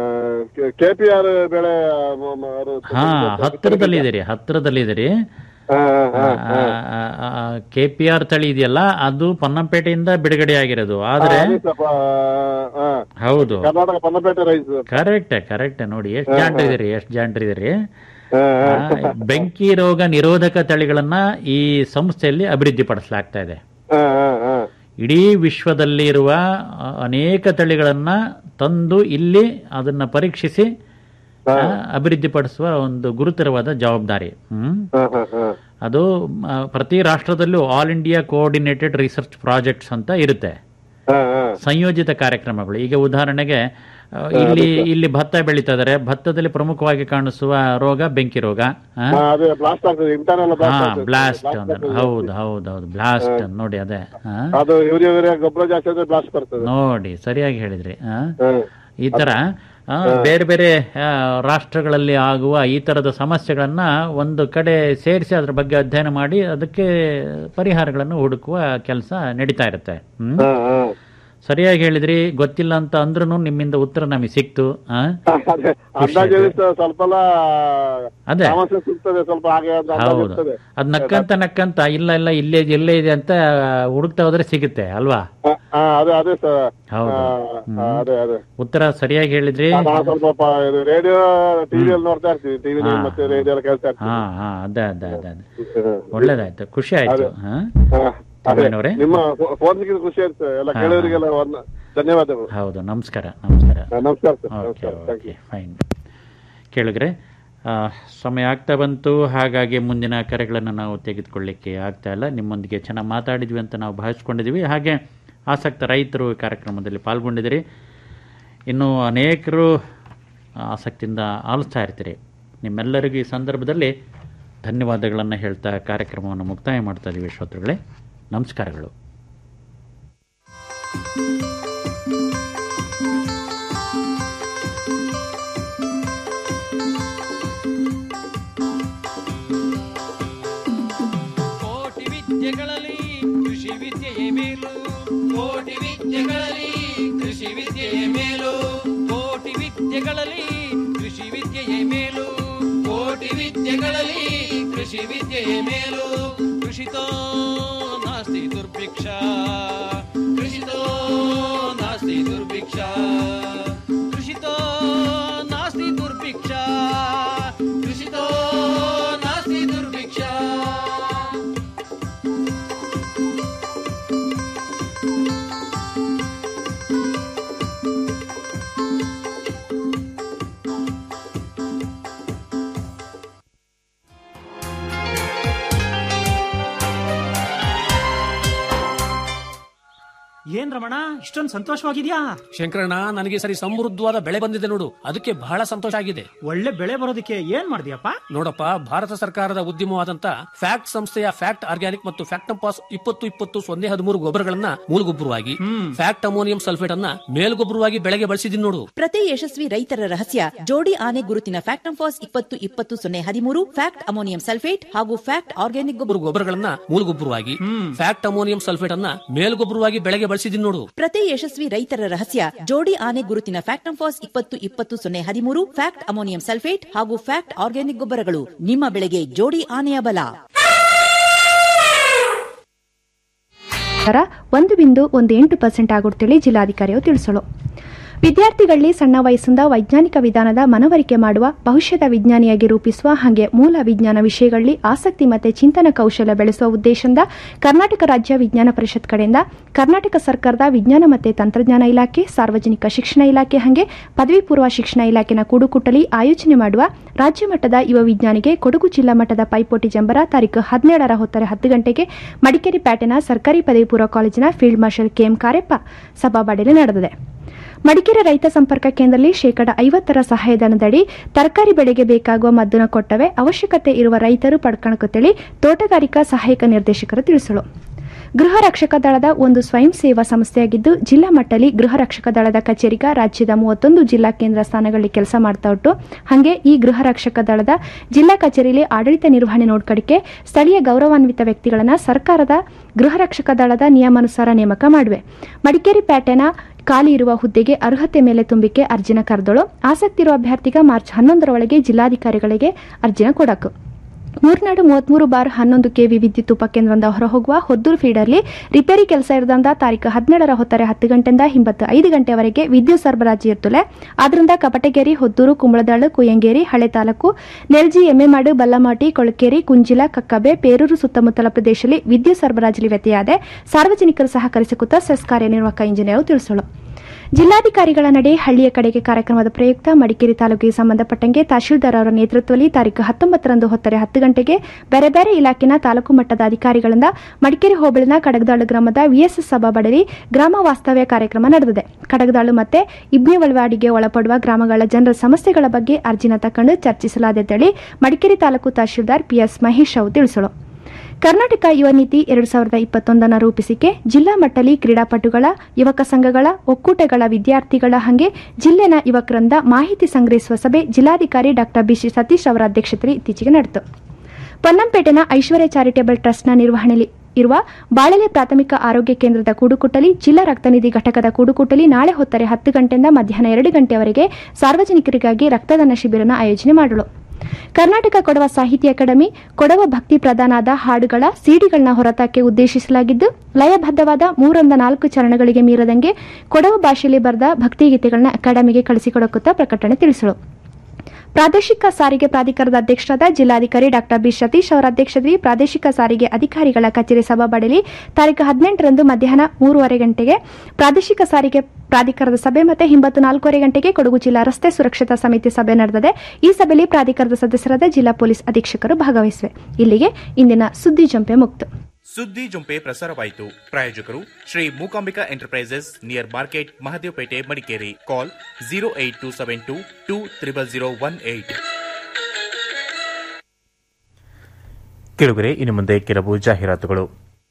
ಕೆ- ಕೆಪಿಆರ್ ಬೆಳೆ ಮ- ಮ- ಅದು ಹಾ ಹತ್ತಿರದಲ್ಲಿದ್ದೀರಿ ಹತ್ತಿರದಲ್ಲಿದ್ದೀರಿ ಹಾ, ಹಾ, ಹಾ. ಕೆ ಪಿ ಆರ್ ತಳಿ ಇದೆಯಲ್ಲ ಅದು ಪನ್ನಂಪೇಟೆಯಿಂದ ಬಿಡುಗಡೆ ಆಗಿರೋದು ಆದ್ರೆ ಆ, ಅದೇ ಸ್ವಲ್ಪ, ಆ, ಹೌದು Karnataka Pannapete rice correct correct ನೋಡಿ ಎಷ್ಟು ಹಾ, ಜಾಂಟ್ರಿದಿರಿ ಎಷ್ಟು ಜಾಂಟ್ರಿದಿರಿ ಹಾ, ಹಾ. ಆ, ಬೆಂಕಿ ರೋಗ ನಿರೋಧಕ ತಳಿಗಳನ್ನ ಈ ಸಂಸ್ಥೆಯಲ್ಲಿ ಅಭಿವೃದ್ಧಿ ಪಡಿಸಲಾಗ್ತಾ ಇದೆ ಹಾ, ಹಾ, ಹಾ. ಇಡೀ ವಿಶ್ವದಲ್ಲಿ ಇರುವ ಆ, ಅನೇಕ ತಳಿಗಳನ್ನ ತಂದು ಇಲ್ಲಿ ಅದನ್ನ ಪರೀಕ್ಷಿಸಿ ಆ, ಅಭಿವೃದ್ಧಿಪಡಿಸುವ ಒಂದು ಗುರುತರವಾದ ಜವಾಬ್ದಾರಿ ಹ್ಮ್ ಹಾ, ಹಾ, ಹಾ. ಅದು ಆ, ಪ್ರತಿ ರಾಷ್ಟ್ರದಲ್ಲೂ all India coordinated research projects ಅಂತ ಇರುತ್ತೆ ಹಾ, ಹಾ. ಸಂಯೋಜಿತ ಕಾರ್ಯಕ್ರಮಗಳು ಈಗ ಉದಾಹರಣೆಗೆ ಆ, ಇಲ್ಲಿ ಇಲ್ಲಿ ಭತ್ತ ಬೆಳೀತಾ ಇದಾರೆ ಭತ್ತದಲ್ಲಿ ಪ್ರಮುಖವಾಗಿ ಕಾಣಿಸುವ ರೋಗ ಬೆಂಕಿ ರೋಗ ಆ? ಹಾ, ಅದೇ ಬ್ಲಾಸ್ಟ್ ಆಗ್ತದೆ ಇಂಟರ್ನಲ್ ಹಾ ಬ್ಲಾಸ್ಟ್ ಆಗ್ತದೆ ಬ್ಲಾಸ್ಟ್ Blast ಅಂದ್ರೆ ಆಗ್ತದೆ. ಹೌದು ಹೌದು ಹೌದು ಬ್ಲಾಸ್ಟ್ ನೋಡಿ ಅದೇ ಆ? ಅದು ಯೂರಿಯಾ ಯೂರಿಯಾ ಗೊಬ್ಬರ ಜಾಸ್ತಿ ಆದ್ರೆ ಬ್ಲಾಸ್ಟ್ ಬರ್ತದೆ ನೋಡಿ ಸರಿಯಾಗಿ ಹೇಳಿದ್ರಿ ಆ? ಹಾ. ಈ ತರ ಆ, ಬೇರೆ ಬೇರೆ ಆ, ರಾಷ್ಟ್ರಗಳಲ್ಲಿ ಆಗುವ ಈ ತರದ ಸಮಸ್ಯೆಗಳನ್ನ ಒಂದು ಕಡೆ ಸೇರಿಸಿ ಅದ್ರ ಬಗ್ಗೆ ಅಧ್ಯಯನ ಮಾಡಿ ಅದಕ್ಕೆ ಪರಿಹಾರಗಳನ್ನು ಹುಡುಕುವ ಕೆಲಸ ನಡೀತಾ ಇರುತ್ತೆ ಹ್ಮ್ ಹಾ, ಹಾ. ಸರಿಯಾಗಿ ಹೇಳಿದ್ರಿ ಗೊತ್ತಿಲ್ಲ ಅಂತ ಅಂದ್ರೂ ನಿಮ್ಮಿಂದ ಉತ್ತರ ನಮಗೆ ಸಿಕ್ತು ಆ? ಅದೇ ಅಂದಾಜು ಎಷ್ಟು ಸ್ವಲ್ಪ ಎಲ್ಲ ಅದೇ. ಸಮಸ್ಯೆ ಸಿಗ್ತದೆ ಸ್ವಲ್ಪ ಹಾಗೆ ಅಂತ ಅಂದಾಜು ಹೌದು ಇರ್ತದೆ. ಅದ್ ನಕ್ಕಂತ ನಕ್ಕಂತ ಇಲ್ಲ ಇಲ್ಲ ಇಲ್ಲೇ ಇದೆ, ಇಲ್ಲೇ ಇದೆ ಅಂತ ಹುಡುಕ್ತಾ ಹೋದ್ರೆ ಸಿಗುತ್ತೆ ಅಲ್ವಾ ಹಾ, ಹಾ, ಅದೇ ಅದೇ ಸರ್ ಹೌದು ಹಾ, ಹ್ಮ್. ಅದೇ ಅದೇ ಉತ್ತರ ಸರಿಯಾಗಿ ಹೇಳಿದ್ರಿ ನಾವು ಸ್ವಲ್ಪ ಪ- ಇದು ರೇಡಿಯೋ ಟಿವಿಯಲ್ಲಿ ನೋಡ್ತಾ ಇರ್ತೀವಿ ಟಿವಿ ಹಾ. ಮತ್ತೆ ರೇಡಿಯೋ ಎಲ್ಲ ಕೇಳ್ತಾ ಇರ್ತೀವಿ ಹಾ ಹಾ ಅದೇ ಅದೇ ಅದೇ ಅದೇ ಒಳ್ಳೇದಾಯ್ತು ಖುಷಿ ಆಯ್ತು ಹಾ ಹಾ, ಅದೇ. ತಮ್ಮಣ್ಣವ್ರೆ? ನಿಮ್ಮ ಫೋನ್ ಸಿಕ್ಕಿದ ಖುಷಿ ಆಯ್ತು ಎಲ್ಲ ಹಾ, ಕೇಳೋರಿಗೆಲ್ಲ ವಂದ- ಧನ್ಯವಾದಗಳು ಹೌದು ನಮಸ್ಕಾರ ನಮಸ್ಕಾರ ಹಾ, ನಮಸ್ಕಾರ ಸರ್ ಓಕೆ ನಮಸ್ಕಾರ ಥ್ಯಾಂಕ್ ಯು ಓಕೆ ಫೈನ್ ಕೇಳಿದ್ರೆ ಆ, ಸಮಯ ಆಗ್ತಾ ಬಂತು ಹಾಗಾಗಿ ಮುಂದಿನ ಕರೆಗಳನ್ನು ನಾವು ತೆಗೆದುಕೊಳ್ಳಿಕ್ಕೆ ಆಗ್ತಾ ಇಲ್ಲ ನಿಮ್ಮೊಂದಿಗೆ ಚೆನ್ನಾಗಿ ಮಾತಾಡಿದ್ವಿ ಅಂತ ನಾವು ಭಾವಿಸ್ಕೊಂಡಿದ್ದೀವಿ ಹಾಗೆ ಆಸಕ್ತ ರೈತರು ಈ ಕಾರ್ಯಕ್ರಮದಲ್ಲಿ ಪಾಲ್ಗೊಂಡಿದ್ದೀರಿ ಇನ್ನು ಅನೇಕರು ಆಸಕ್ತಿಯಿಂದ ಆಲಿಸ್ತಾ ಇರ್ತೀರಿ ನಿಮ್ಮೆಲ್ಲರಿಗೂ ಈ ಸಂದರ್ಭದಲ್ಲಿ ಧನ್ಯವಾದಗಳನ್ನು ಹೇಳ್ತಾ ಕಾರ್ಯಕ್ರಮವನ್ನು ಮುಕ್ತಾಯ ಮಾಡ್ತಾ ಇದ್ದೀವಿ ಶ್ರೋತೃಗಳೇ ನಮಸ್ಕಾರಗಳು ಕೋಟಿ ವಿದ್ಯೆಗಳಲ್ಲಿ ಕೃಷಿ ವಿದ್ಯೆಯೇ ಮೇಲು ಕೋಟಿ ವಿದ್ಯೆಗಳಲ್ಲಿ ಕೃಷಿ ವಿದ್ಯೆಯೇ ಮೇಲು ಕೋಟಿ ವಿದ್ಯೆಗಳಲ್ಲಿ ಕೃಷಿ ವಿದ್ಯೆಯೇ ಮೇಲು ಕೋಟಿ ವಿದ್ಯೆಗಳಲ್ಲಿ ಕೃಷಿ ವಿದ್ಯೆಯೇ ಮೇಲು ಕೃಷಿತೋ ನಾಸ್ತಿ ದುರ್ಭಿಕ್ಷ ಕೃಷಿತೋ ನಾಸ್ತಿ ದುರ್ಭಿಕ್ಷ ಕೃಷಿತೋ ನಾಸ್ತಿ ದುರ್ಭಿಕ್ಷ ಕೃಷಿತೋ ನಾಸ್ತಿ ದುರ್ಭಿಕ್ಷ ಏನ್ ರಮಣ ಇಷ್ಟೊಂದು ಸಂತೋಷವಾಗಿದ್ಯಾ ಶಂಕರಣ್ಣ ನನಗೆ ಸರಿ ಸಮೃದ್ಧವಾದ ಬೆಳೆ ಬಂದಿದೆ ನೋಡು ಅದಕ್ಕೆ ಬಹಳ ಸಂತೋಷ ಆಗಿದೆ ಒಳ್ಳೆ ಬೆಳೆ ಬರೋದಕ್ಕೆ ಏನ್ ಮಾಡಿದ್ಯಪ್ಪ ನೋಡಪ್ಪ ಭಾರತ ಸರ್ಕಾರದ ಉದ್ಯಮವಾದಂತ ಫ್ಯಾಕ್ಟ್ ಸಂಸ್ಥೆಯ ಫ್ಯಾಕ್ಟ್ ಆರ್ಗ್ಯಾನಿಕ್ ಮತ್ತು ಫ್ಯಾಕ್ಟಂಪಾಸ್ ಇಪ್ಪತ್ತು ಇಪ್ಪತ್ತು ಸೊನ್ನೆ ಹದಿಮೂರು ಗೊಬ್ಬರಗಳನ್ನ ಮೂಲಗೊಬ್ಬರವಾಗಿ ಫ್ಯಾಕ್ಟ್ ಅಮೋನಿಯಂ ಸಲ್ಫೇಟ್ ಅನ್ನ ಮೇಲ್ಗೊಬ್ಬರವಾಗಿ ಬೆಳೆಗೆ ಬಳಸಿದೀನಿ ನೋಡು ಪ್ರತಿ ಯಶಸ್ವಿ ರೈತರ ರಹಸ್ಯ ಜೋಡಿ ಆನೆ ಗುರುತಿನ ಫ್ಯಾಕ್ಟಂಫಾಸ್ ಇಪ್ಪತ್ತು ಇಪ್ಪತ್ತು ಸೊನ್ನೆ ಹದಿಮೂರು ಫ್ಯಾಕ್ಟ್ ಅಮೋನಿಯಂ ಸಲ್ಫೇಟ್ ಹಾಗೂ ಫ್ಯಾಕ್ಟ್ ಆರ್ಗ್ಯಾನಿಕ್ ಗೊಬ್ಬರ ಗೊಬ್ಬರಗಳನ್ನ ಮೂಲಗೊಬ್ಬರವಾಗಿ ಫ್ಯಾಕ್ಟ್ ಅಮೋನಿಯಂ ಸಲ್ಫೇಟ್ ಅನ್ನ ಮೇಲ್ಗೊಬ್ಬರವಾಗಿ ಬೆಳೆಗೆ ಬಳಸಿದೀನಿ ನೋಡು ಪ್ರತಿ ಯಶಸ್ವಿ ರೈತರ ರಹಸ್ಯ ಜೋಡಿ ಆನೆ ಗುರುತಿನ ಫ್ಯಾಕ್ಟಂಫಾಸ್ ಇಪ್ಪತ್ತು ಇಪ್ಪತ್ತು ಸೊನ್ನೆ ಹದಿಮೂರು ಫ್ಯಾಕ್ಟ್ ಅಮೋನಿಯಂ ಸಲ್ಫೇಟ್ ಹಾಗೂ ಫ್ಯಾಕ್ಟ್ ಆರ್ಗ್ಯಾನಿಕ್ ಗೊಬ್ಬರಗಳು ನಿಮ್ಮ ಬೆಳೆಗೆ ಜೋಡಿ ಆನೆಯ ಬಲ ದರ ಒಂದು ಬಿಂದು ಒಂದು ಎಂಟು ಪರ್ಸೆಂಟ್ ಆಗುತ್ತೇಳಿ ಜಿಲ್ಲಾಧಿಕಾರಿಯು ತಿಳಿಸಲು ವಿದ್ಯಾರ್ಥಿಗಳಲ್ಲಿ ಸಣ್ಣ ವಯಸ್ಸಿಂದ ವೈಜ್ಞಾನಿಕ ವಿಧಾನದ ಮನವರಿಕೆ ಮಾಡುವ ಭವಿಷ್ಯದ ವಿಜ್ಞಾನಿಯಾಗಿ ರೂಪಿಸುವ ಹಾಗೆ ಮೂಲ ವಿಜ್ಞಾನ ವಿಷಯಗಳಲ್ಲಿ ಆಸಕ್ತಿ ಮತ್ತು ಚಿಂತನ ಕೌಶಲ್ಯ ಬೆಳೆಸುವ ಉದ್ದೇಶದಿಂದ ಕರ್ನಾಟಕ ರಾಜ್ಯ ವಿಜ್ಞಾನ ಪರಿಷತ್ ಕಡೆಯಿಂದ ಕರ್ನಾಟಕ ಸರ್ಕಾರದ ವಿಜ್ಞಾನ ಮತ್ತು ತಂತ್ರಜ್ಞಾನ ಇಲಾಖೆ ಸಾರ್ವಜನಿಕ ಶಿಕ್ಷಣ ಇಲಾಖೆ ಹಾಗೆ ಪದವಿ ಪೂರ್ವ ಶಿಕ್ಷಣ ಇಲಾಖೆನ ಕೂಡುಕುಟ್ಟಲಿ ಆಯೋಜನೆ ಮಾಡುವ ರಾಜ್ಯ ಮಟ್ಟದ ಯುವ ವಿಜ್ಞಾನಿಗೆ ಕೊಡಗು ಜಿಲ್ಲಾ ಮಟ್ಟದ ಪೈಪೋಟಿ ಜಂಬರ ತಾರೀಕು ಹದಿನೇಳರ ಹೊತ್ತರ ಹತ್ತು ಗಂಟೆಗೆ ಮಡಿಕೇರಿ ಪ್ಯಾಟೆನ ಸರ್ಕಾರಿ ಪದವಿ ಪೂರ್ವ ಕಾಲೇಜಿನ ಫೀಲ್ಡ್ ಮಾರ್ಷಲ್ ಕೆಎಂ ಕಾರ್ಯಪ್ಪ ಸಭಾಬಾಡಿಯಲ್ಲಿ ನಡೆದಿದೆ ಮಡಿಕೇರಿ ರೈತ ಸಂಪರ್ಕ ಕೇಂದ್ರದಲ್ಲಿ ಶೇಕಡ ಐವತ್ತರ ಸಹಾಯಧನದಡಿ ತರಕಾರಿ ಬೆಳೆಗೆ ಬೇಕಾಗುವ ಮದ್ದನ್ನು ಕೊಟ್ಟವೆ ಅವಶ್ಯಕತೆ ಇರುವ ರೈತರು ಪಡ್ಕಣಕುತ್ತೇಳಿ ತೋಟಗಾರಿಕಾ ಸಹಾಯಕ ನಿರ್ದೇಶಕರು ತಿಳಿಸಲು ಗೃಹ ರಕ್ಷಕ ದಳದ ಒಂದು ಸ್ವಯಂ ಸೇವಾ ಸಂಸ್ಥೆಯಾಗಿದ್ದು ಜಿಲ್ಲಾ ಮಟ್ಟದಲ್ಲಿ ಗೃಹ ರಕ್ಷಕ ದಳದ ಕಚೇರಿಗ ರಾಜ್ಯದ ಮೂವತ್ತೊಂದು ಜಿಲ್ಲಾ ಕೇಂದ್ರ ಸ್ಥಾನಗಳಲ್ಲಿ ಕೆಲಸ ಮಾಡ್ತಾ ಉಂಟು ಹಾಗೆ ಈ ಗೃಹ ರಕ್ಷಕ ದಳದ ಜಿಲ್ಲಾ ಕಚೇರಿಯಲ್ಲಿ ಆಡಳಿತ ನಿರ್ವಹಣೆ ನೋಡ್ಕಡಿಕೆ ಸ್ಥಳೀಯ ಗೌರವಾನ್ವಿತ ವ್ಯಕ್ತಿಗಳನ್ನು ಸರ್ಕಾರದ ಗೃಹ ರಕ್ಷಕ ದಳದ ನಿಯಮಾನುಸಾರ ನೇಮಕ ಮಾಡಿವೆ ಮಡಿಕೇರಿ ಪ್ಯಾಟೆನ ಖಾಲಿ ಇರುವ ಹುದ್ದೆಗೆ ಅರ್ಹತೆ ಮೇಲೆ ತುಂಬಿಕೆ ಅರ್ಜಿನ ಕರೆದಳು ಆಸಕ್ತಿ ಇರುವ ಅಭ್ಯರ್ಥಿಗ ಮಾರ್ಚ್ ಹನ್ನೊಂದರ ಒಳಗೆ ಜಿಲ್ಲಾಧಿಕಾರಿಗಳಿಗೆ ಅರ್ಜಿನ ಕೊಡಕು ಮೂರ್ನಾಡು ಮೂವತ್ಮೂರು ಬಾರ್ ಹನ್ನೊಂದು ಕೆವಿ ವಿದ್ಯುತ್ ಉಪಕೇಂದ್ರದಿಂದ ಹೊರಹೋಗುವ ಹೊದ್ದೂರು ಫೀಡರ್ಲಿ ರಿಪೇರಿ ಕೆಲಸ ಇರದಂದ ತಾರೀಕು ಹದಿನೇಳರ ಹೊತ್ತಾರೆ ಹತ್ತು ಗಂಟೆಯಿಂದ ಹಿಂಬತ್ತು ಐದು ಗಂಟೆವರೆಗೆ ವಿದ್ಯುತ್ ಸರಬರಾಜು ಇರ್ತದೆ ಆದ್ರಿಂದ ಕಪಟಗೇರಿ ಹೊದ್ದೂರು ಕುಂಬಳದಾಳು ಕುಯ್ಯಂಗೇರಿ ಹಳೆ ತಾಲೂಕು ನೆಲ್ಜಿ ಎಮ್ಮೆಮಾಡು ಬಲ್ಲಮಾಟಿ ಕೊಳಕೇರಿ ಕುಂಜಿಲ ಕಕ್ಕಬೆ ಪೇರೂರು ಸುತ್ತಮುತ್ತಲ ಪ್ರದೇಶದಲ್ಲಿ ವಿದ್ಯುತ್ ಸರಬರಾಜಲ್ಲಿ ವ್ಯತ್ಯಯಾದೆ ಸಾರ್ವಜನಿಕರು ಸಹಕರಿಸುತ್ತಾ ಸೆಸ್ ಕಾರ್ಯನಿರ್ವಾಹಕ ಇಂಜಿನಿಯರ್ ತಿಳಿಸಲು ಜಿಲ್ಲಾಧಿಕಾರಿಗಳ ನಡೆ ಹಳ್ಳಿಯ ಕಡೆಗೆ ಕಾರ್ಯಕ್ರಮದ ಪ್ರಯುಕ್ತ ಮಡಿಕೇರಿ ತಾಲೂಕಿಗೆ ಸಂಬಂಧಪಟ್ಟಂಗೆ ತಹಶೀಲ್ದಾರ್ ಅವರ ನೇತೃತ್ವದಲ್ಲಿ ತಾರೀಕು ಹತ್ತೊಂಬತ್ತರಂದು ಹೊತ್ತರೆ ಹತ್ತು ಗಂಟೆಗೆ ಬೇರೆ ಬೇರೆ ಇಲಾಖೆನ ತಾಲೂಕು ಮಟ್ಟದ ಅಧಿಕಾರಿಗಳಿಂದ ಮಡಿಕೇರಿ ಹೋಬಳಿನ ಕಡಗದಾಳು ಗ್ರಾಮದ ವಿಎಸ್ಎಸ್ ಸಭಾಬಡಲಿ ಗ್ರಾಮ ವಾಸ್ತವ್ಯ ಕಾರ್ಯಕ್ರಮ ನಡೆದಿದೆ ಕಡಗದಾಳು ಮತ್ತೆ ಇಬ್ನಿ ವಳವಾಡಿಗೆ ಒಳಪಡುವ ಗ್ರಾಮಗಳ ಜನರ ಸಮಸ್ಯೆಗಳ ಬಗ್ಗೆ ಅರ್ಜಿನ ತಕೊಂಡು ಚರ್ಚಿಸಲಾದೆ ಮಡಿಕೇರಿ ತಾಲೂಕು ತಹಶೀಲ್ದಾರ್ ಪಿಎಸ್ ಮಹೇಶ್ ರಾವ್ ತಿಳಿಸಲು ಕರ್ನಾಟಕ ಯುವ ನೀತಿ ಎರಡು ಸಾವಿರದ ಇಪ್ಪತ್ತೊಂದನ್ನು ರೂಪಿಸಿಕೆ ಜಿಲ್ಲಾ ಮಟ್ಟದಲ್ಲಿ ಕ್ರೀಡಾಪಟುಗಳ ಯುವಕ ಸಂಘಗಳ ಒಕ್ಕೂಟಗಳ ವಿದ್ಯಾರ್ಥಿಗಳ ಹಾಗೆ ಜಿಲ್ಲೆನ ಯುವಕರಿಂದ ಮಾಹಿತಿ ಸಂಗ್ರಹಿಸುವ ಸಭೆ ಜಿಲ್ಲಾಧಿಕಾರಿ ಡಾ ಬಿಸಿ ಸತೀಶ್ ಅವರ ಅಧ್ಯಕ್ಷತೆಯಲ್ಲಿ ಇತ್ತೀಚೆಗೆ ನಡೆಯಿತು ಪೊನ್ನಂಪೇಟೆನ ಐಶ್ವರ್ಯ ಚಾರಿಟೇಬಲ್ ಟ್ರಸ್ಟ್ನ ನಿರ್ವಹಣೆಯಲ್ಲಿ ಇರುವ ಬಾಳೆಲೆ ಪ್ರಾಥಮಿಕ ಆರೋಗ್ಯ ಕೇಂದ್ರದ ಕೂಡುಕುಟ್ಟಲಿ ಜಿಲ್ಲಾ ರಕ್ತನಿಧಿ ಘಟಕದ ಕೂಡುಕುಟ್ಟಲಿ ನಾಳೆ ಹೊತ್ತರೆ ಹತ್ತು ಗಂಟೆಯಿಂದ ಮಧ್ಯಾಹ್ನ ಎರಡು ಗಂಟೆಯವರೆಗೆ ಸಾರ್ವಜನಿಕರಿಗಾಗಿ ರಕ್ತದಾನ ಶಿಬಿರನ ಆಯೋಜನೆ ಮಾಡಲು ಕರ್ನಾಟಕ ಕೊಡವ ಸಾಹಿತ್ಯ ಅಕಾಡೆಮಿ ಕೊಡವ ಭಕ್ತಿ ಪ್ರಧಾನದ ಹಾಡುಗಳ ಸಿಡಿಗಳನ್ನ ಹೊರತಾಕೆ ಉದ್ದೇಶಿಸಲಾಗಿದ್ದು ಲಯಬದ್ಧವಾದ ಮೂರರಿಂದ ನಾಲ್ಕು ಚರಣಗಳಿಗೆ ಮೀರದಂಗೆ ಕೊಡವ ಭಾಷೆಯಲ್ಲಿ ಬರೆದ ಭಕ್ತಿಗೀತೆಗಳನ್ನ ಅಕಾಡೆಮಿಗೆ ಕಳಿಸಿಕೊಡಕುತ್ತಾ ಪ್ರಕಟಣೆ ತಿಳಿಸಲು ಪ್ರಾದೇಶಿಕ ಸಾರಿಗೆ ಪ್ರಾಧಿಕಾರದ ಅಧ್ಯಕ್ಷರಾದ ಜಿಲ್ಲಾಧಿಕಾರಿ ಡಾ ಬಿ ಸತೀಶ್ ಅವರ ಅಧ್ಯಕ್ಷತೆಯಲ್ಲಿ ಪ್ರಾದೇಶಿಕ ಸಾರಿಗೆ ಅಧಿಕಾರಿಗಳ ಕಚೇರಿ ಸಭಾಬಡಲಿ ತಾರೀಕು ಹದಿನೆಂಟರಂದು ಮಧ್ಯಾಹ್ನ ಮೂರುವರೆ ಗಂಟೆಗೆ ಪ್ರಾದೇಶಿಕ ಸಾರಿಗೆ ಪ್ರಾಧಿಕಾರದ ಸಭೆ ಮತ್ತೆ ಹಿಂಬತ್ತು ನಾಲ್ಕೂವರೆ ಗಂಟೆಗೆ ಕೊಡಗು ಜಿಲ್ಲಾ ರಸ್ತೆ ಸುರಕ್ಷತಾ ಸಮಿತಿ ಸಭೆ ನಡೆದಿದೆ ಈ ಸಭೆಯಲ್ಲಿ ಪ್ರಾಧಿಕಾರದ ಸದಸ್ಯರಾದ ಜಿಲ್ಲಾ ಪೊಲೀಸ್ ಅಧೀಕ್ಷಕರು ಭಾಗವಹಿಸಿವೆ ಇಲ್ಲಿಗೆ ಇಂದಿನ ಸುದ್ದಿ ಜಂಪೆ ಮುಕ್ತ ಸುದ್ದಿ ಜುಂಪೆ ಪ್ರಸಾರವಾಯಿತು ಪ್ರಾಯೋಜಕರು Shri Mookambika enterprises near market Mahadevapete Madikeri call zero eight two seven two two triple zero one eight ಕೆಳಗರೆ ಇನ್ನು ಮುಂದೆ ಕೆಲವು ಜಾಹೀರಾತುಗಳು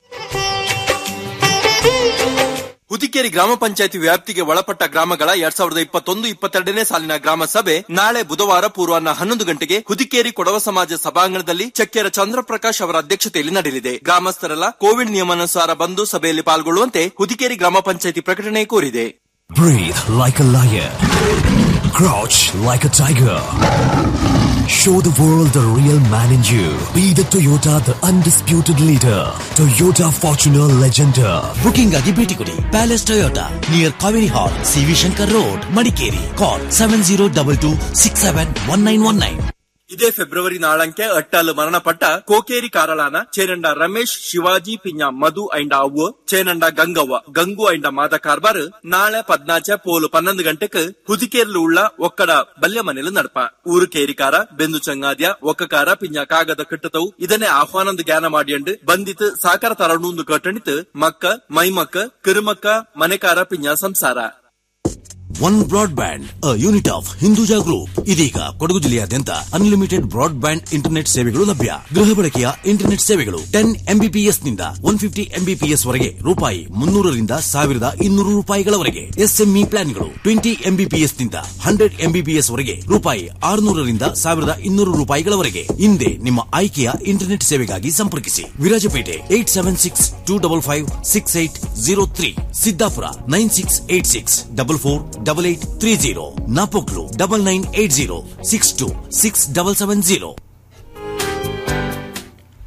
ಹುದಿಕೇರಿ ಗ್ರಾಮ ಪಂಚಾಯತಿ ವ್ಯಾಪ್ತಿಗೆ ಒಳಪಟ್ಟ ಗ್ರಾಮಗಳ ಎರಡ್ ಸಾವಿರದ ಇಪ್ಪತ್ತೊಂದು ಇಪ್ಪತ್ತೆರಡನೇ ಸಾಲಿನ ಗ್ರಾಮ ಸಭೆ ನಾಳೆ ಬುಧವಾರ ಪೂರ್ವಾಹ್ನ ಹನ್ನೊಂದು ಗಂಟೆಗೆ ಹುದಿಕೇರಿ ಕೊಡವ ಸಮಾಜ ಸಭಾಂಗಣದಲ್ಲಿ ಚಕ್ಕೆರ ಚಂದ್ರಪ್ರಕಾಶ್ ಅವರ ಅಧ್ಯಕ್ಷತೆಯಲ್ಲಿ ನಡೆಯಲಿದೆ ಗ್ರಾಮಸ್ಥರೆಲ್ಲ ಕೋವಿಡ್ ನಿಯಮಾನುಸಾರ ಬಂದು ಸಭೆಯಲ್ಲಿ ಪಾಲ್ಗೊಳ್ಳುವಂತೆ ಹುದಿಕೇರಿ ಗ್ರಾಮ ಪಂಚಾಯತಿ ಪ್ರಕಟಣೆ ಕೋರಿದೆ Breathe like a lion. Crouch like a tiger. Show the world the real man in you. Be the Toyota, the undisputed leader. Toyota Fortuner Legender. Booking ಆಗಿ ಭೇಟಿ ಕೊಡಿ palace Toyota near Kaveri hall CV Shankar road Madikeri call seven zero double two six seven one nine one nine ಇದೇ ಫೆಬ್ರವರಿ ನಾಳಂಕೆ ಅಟ್ಟಾಲು ಮರಣಪಟ್ಟ ಕೋಕೇರಿ ಕಾರಳಾನ ಚೇನಂಡ ರಮೇಶ್ ಶಿವಾಜಿ ಪಿಂಜ ಮಧು ಐಂಡ ಅವ್ವ ಚೇನಂಡ ಗಂಗವ್ವ ಗಂಗು ಐಂಡ ಮಾದ ಕಾರ್ಬಾರ್ ನಾಳೆ ಪದ್ನಾಚೆ ಪೋಲು ಪನ್ನೊಂದು ಗಂಟೆಕ್ ಹುದಿಕೇರ್ಲು ಉಳ್ಳ ಒಕ್ಕಡ ಬಲ್ಯ ಮನೆಲು ನಡಪ ಊರು ಕೇರಿಕಾರ ಬೆಂದು ಚಂಗಾದ್ಯ ಒಕ್ಕಕಾರ ಪಿಂಜ ಕಾಗದ ಕಟ್ಟತವು ಇದನ್ನೇ ಆಹ್ವಾನಂದ ಜ್ಞಾನ ಮಾಡಿಯಂಡು ಬಂದಿತ್ ಸಾಕಾರ ತರಣುಂದು ಕಟ್ಟಣಿತ್ ಮಕ್ಕ ಮೈಮಕ್ಕ ಕಿರುಮಕ್ಕ ಮನೆಕಾರ ಪಿಂಜ ಸಂಸಾರ one broadband a unit of Hinduja group ಇದೀಗ ಕೊಡಗು ಜಿಲ್ಲೆಯಾದ್ಯಂತ ಅನ್ಲಿಮಿಟೆಡ್ ಬ್ರಾಡ್ ಬ್ಯಾಂಡ್ ಇಂಟರ್ನೆಟ್ ಸೇವೆಗಳು ಲಭ್ಯ ಗೃಹ ಬಳಕೆಯ ಇಂಟರ್ನೆಟ್ ಸೇವೆಗಳು ಟೆನ್ ಎಂಬಿಪಿಎಸ್ ನಿಂದ ಒನ್ ಫಿಫ್ಟಿ ಎಂಬಿಪಿಎಸ್ ವರೆಗೆ ರೂಪಾಯಿ ಮುನ್ನೂರರಿಂದ ಸಾವಿರದ ಇನ್ನೂರು ರೂಪಾಯಿಗಳವರೆಗೆ ಎಸ್ಎಂಇ ಪ್ಲಾನ್ಗಳು ಟ್ವೆಂಟಿ ಎಂಬಿಪಿಎಸ್ ನಿಂದ ಹಂಡ್ರೆಡ್ ಎಂಬಿಪಿಎಸ್ ವರೆಗೆ ರೂಪಾಯಿ ಆರುನೂರರಿಂದ ಸಾವಿರದ ಇನ್ನೂರು ರೂಪಾಯಿಗಳವರೆಗೆ ಹಿಂದೆ ನಿಮ್ಮ ಆಯ್ಕೆಯ ಇಂಟರ್ನೆಟ್ ಸೇವೆಗಾಗಿ ಸಂಪರ್ಕಿಸಿ Virajpet eight seven six two double five six eight zero three Siddapura nine six eight six double four double eight three zero Napoklu double nine eight zero six two six double seven zero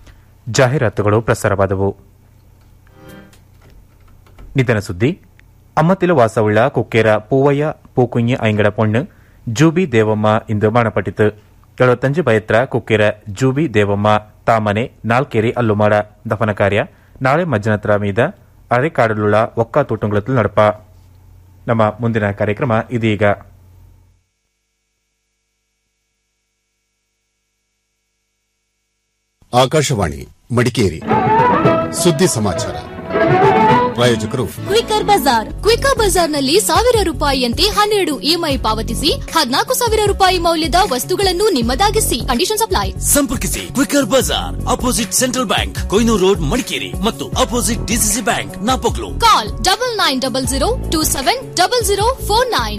ಜಾಹೀರಾತುಗಳು ಪ್ರಸಾರವಾದವು ನಿಧನ ಸುದ್ದಿ ಅಮ್ಮತ್ತಿಲು ವಾಸವುಳ್ಳ ಕುಕ್ಕೇರ ಪೂವಯ್ಯ ಪೂಕುഞ്ഞ് ಐಂಗಡ ಪೊಣ್ಣು ಜೂಬಿ ದೇವಮ್ಮ ಇಂದು ಮರಣಪಟ್ಟಿತು ಎಳುವತ್ತಂಜು ಬಯತ್ರ ಕುಕ್ಕೇರ ಜೂಬಿ ದೇವಮ್ಮ ತಾಮನೆ ನಾಲ್ಕೇರಿ ಅಲ್ಲುಮಾಡ ದಫನ ಕಾರ್ಯ ನಾಳೆ ಮಜ್ಜನತ್ರ ಮೀದ ಅರೆಕಾಡಲುಳ್ಳ ಒಕ್ಕಾತೂಟುಂಗುಳത്തിൽ ನಡಪ ನಮ್ಮ ಮುಂದಿನ ಕಾರ್ಯಕ್ರಮ ಇದೀಗ ಆಕಾಶವಾಣಿ ಮಡಿಕೇರಿ ಸುದ್ದಿ ಸಮಾಚಾರ ಪ್ರಾಯೋಜಕರು ಕ್ವಿಕರ್ ಬಜಾರ್ ಕ್ವಿಕರ್ ಬಜಾರ್ನಲ್ಲಿ ಸಾವಿರ ರೂಪಾಯಿಯಂತೆ ಹನ್ನೆರಡು ಇಎಂಐ ಪಾವತಿಸಿ ಹದಿನಾಲ್ಕು ಸಾವಿರ ರೂಪಾಯಿ ಮೌಲ್ಯದ ವಸ್ತುಗಳನ್ನು ನಿಮ್ಮದಾಗಿಸಿ ಕಂಡೀಷನ್ ಅಪ್ಲೈ ಸಂಪರ್ಕಿಸಿ quicker bazaar opposite central bank Koyanur road Madikeri ಮತ್ತು opposite DCC bank Napoklu call double nine double zero two seven double zero four nine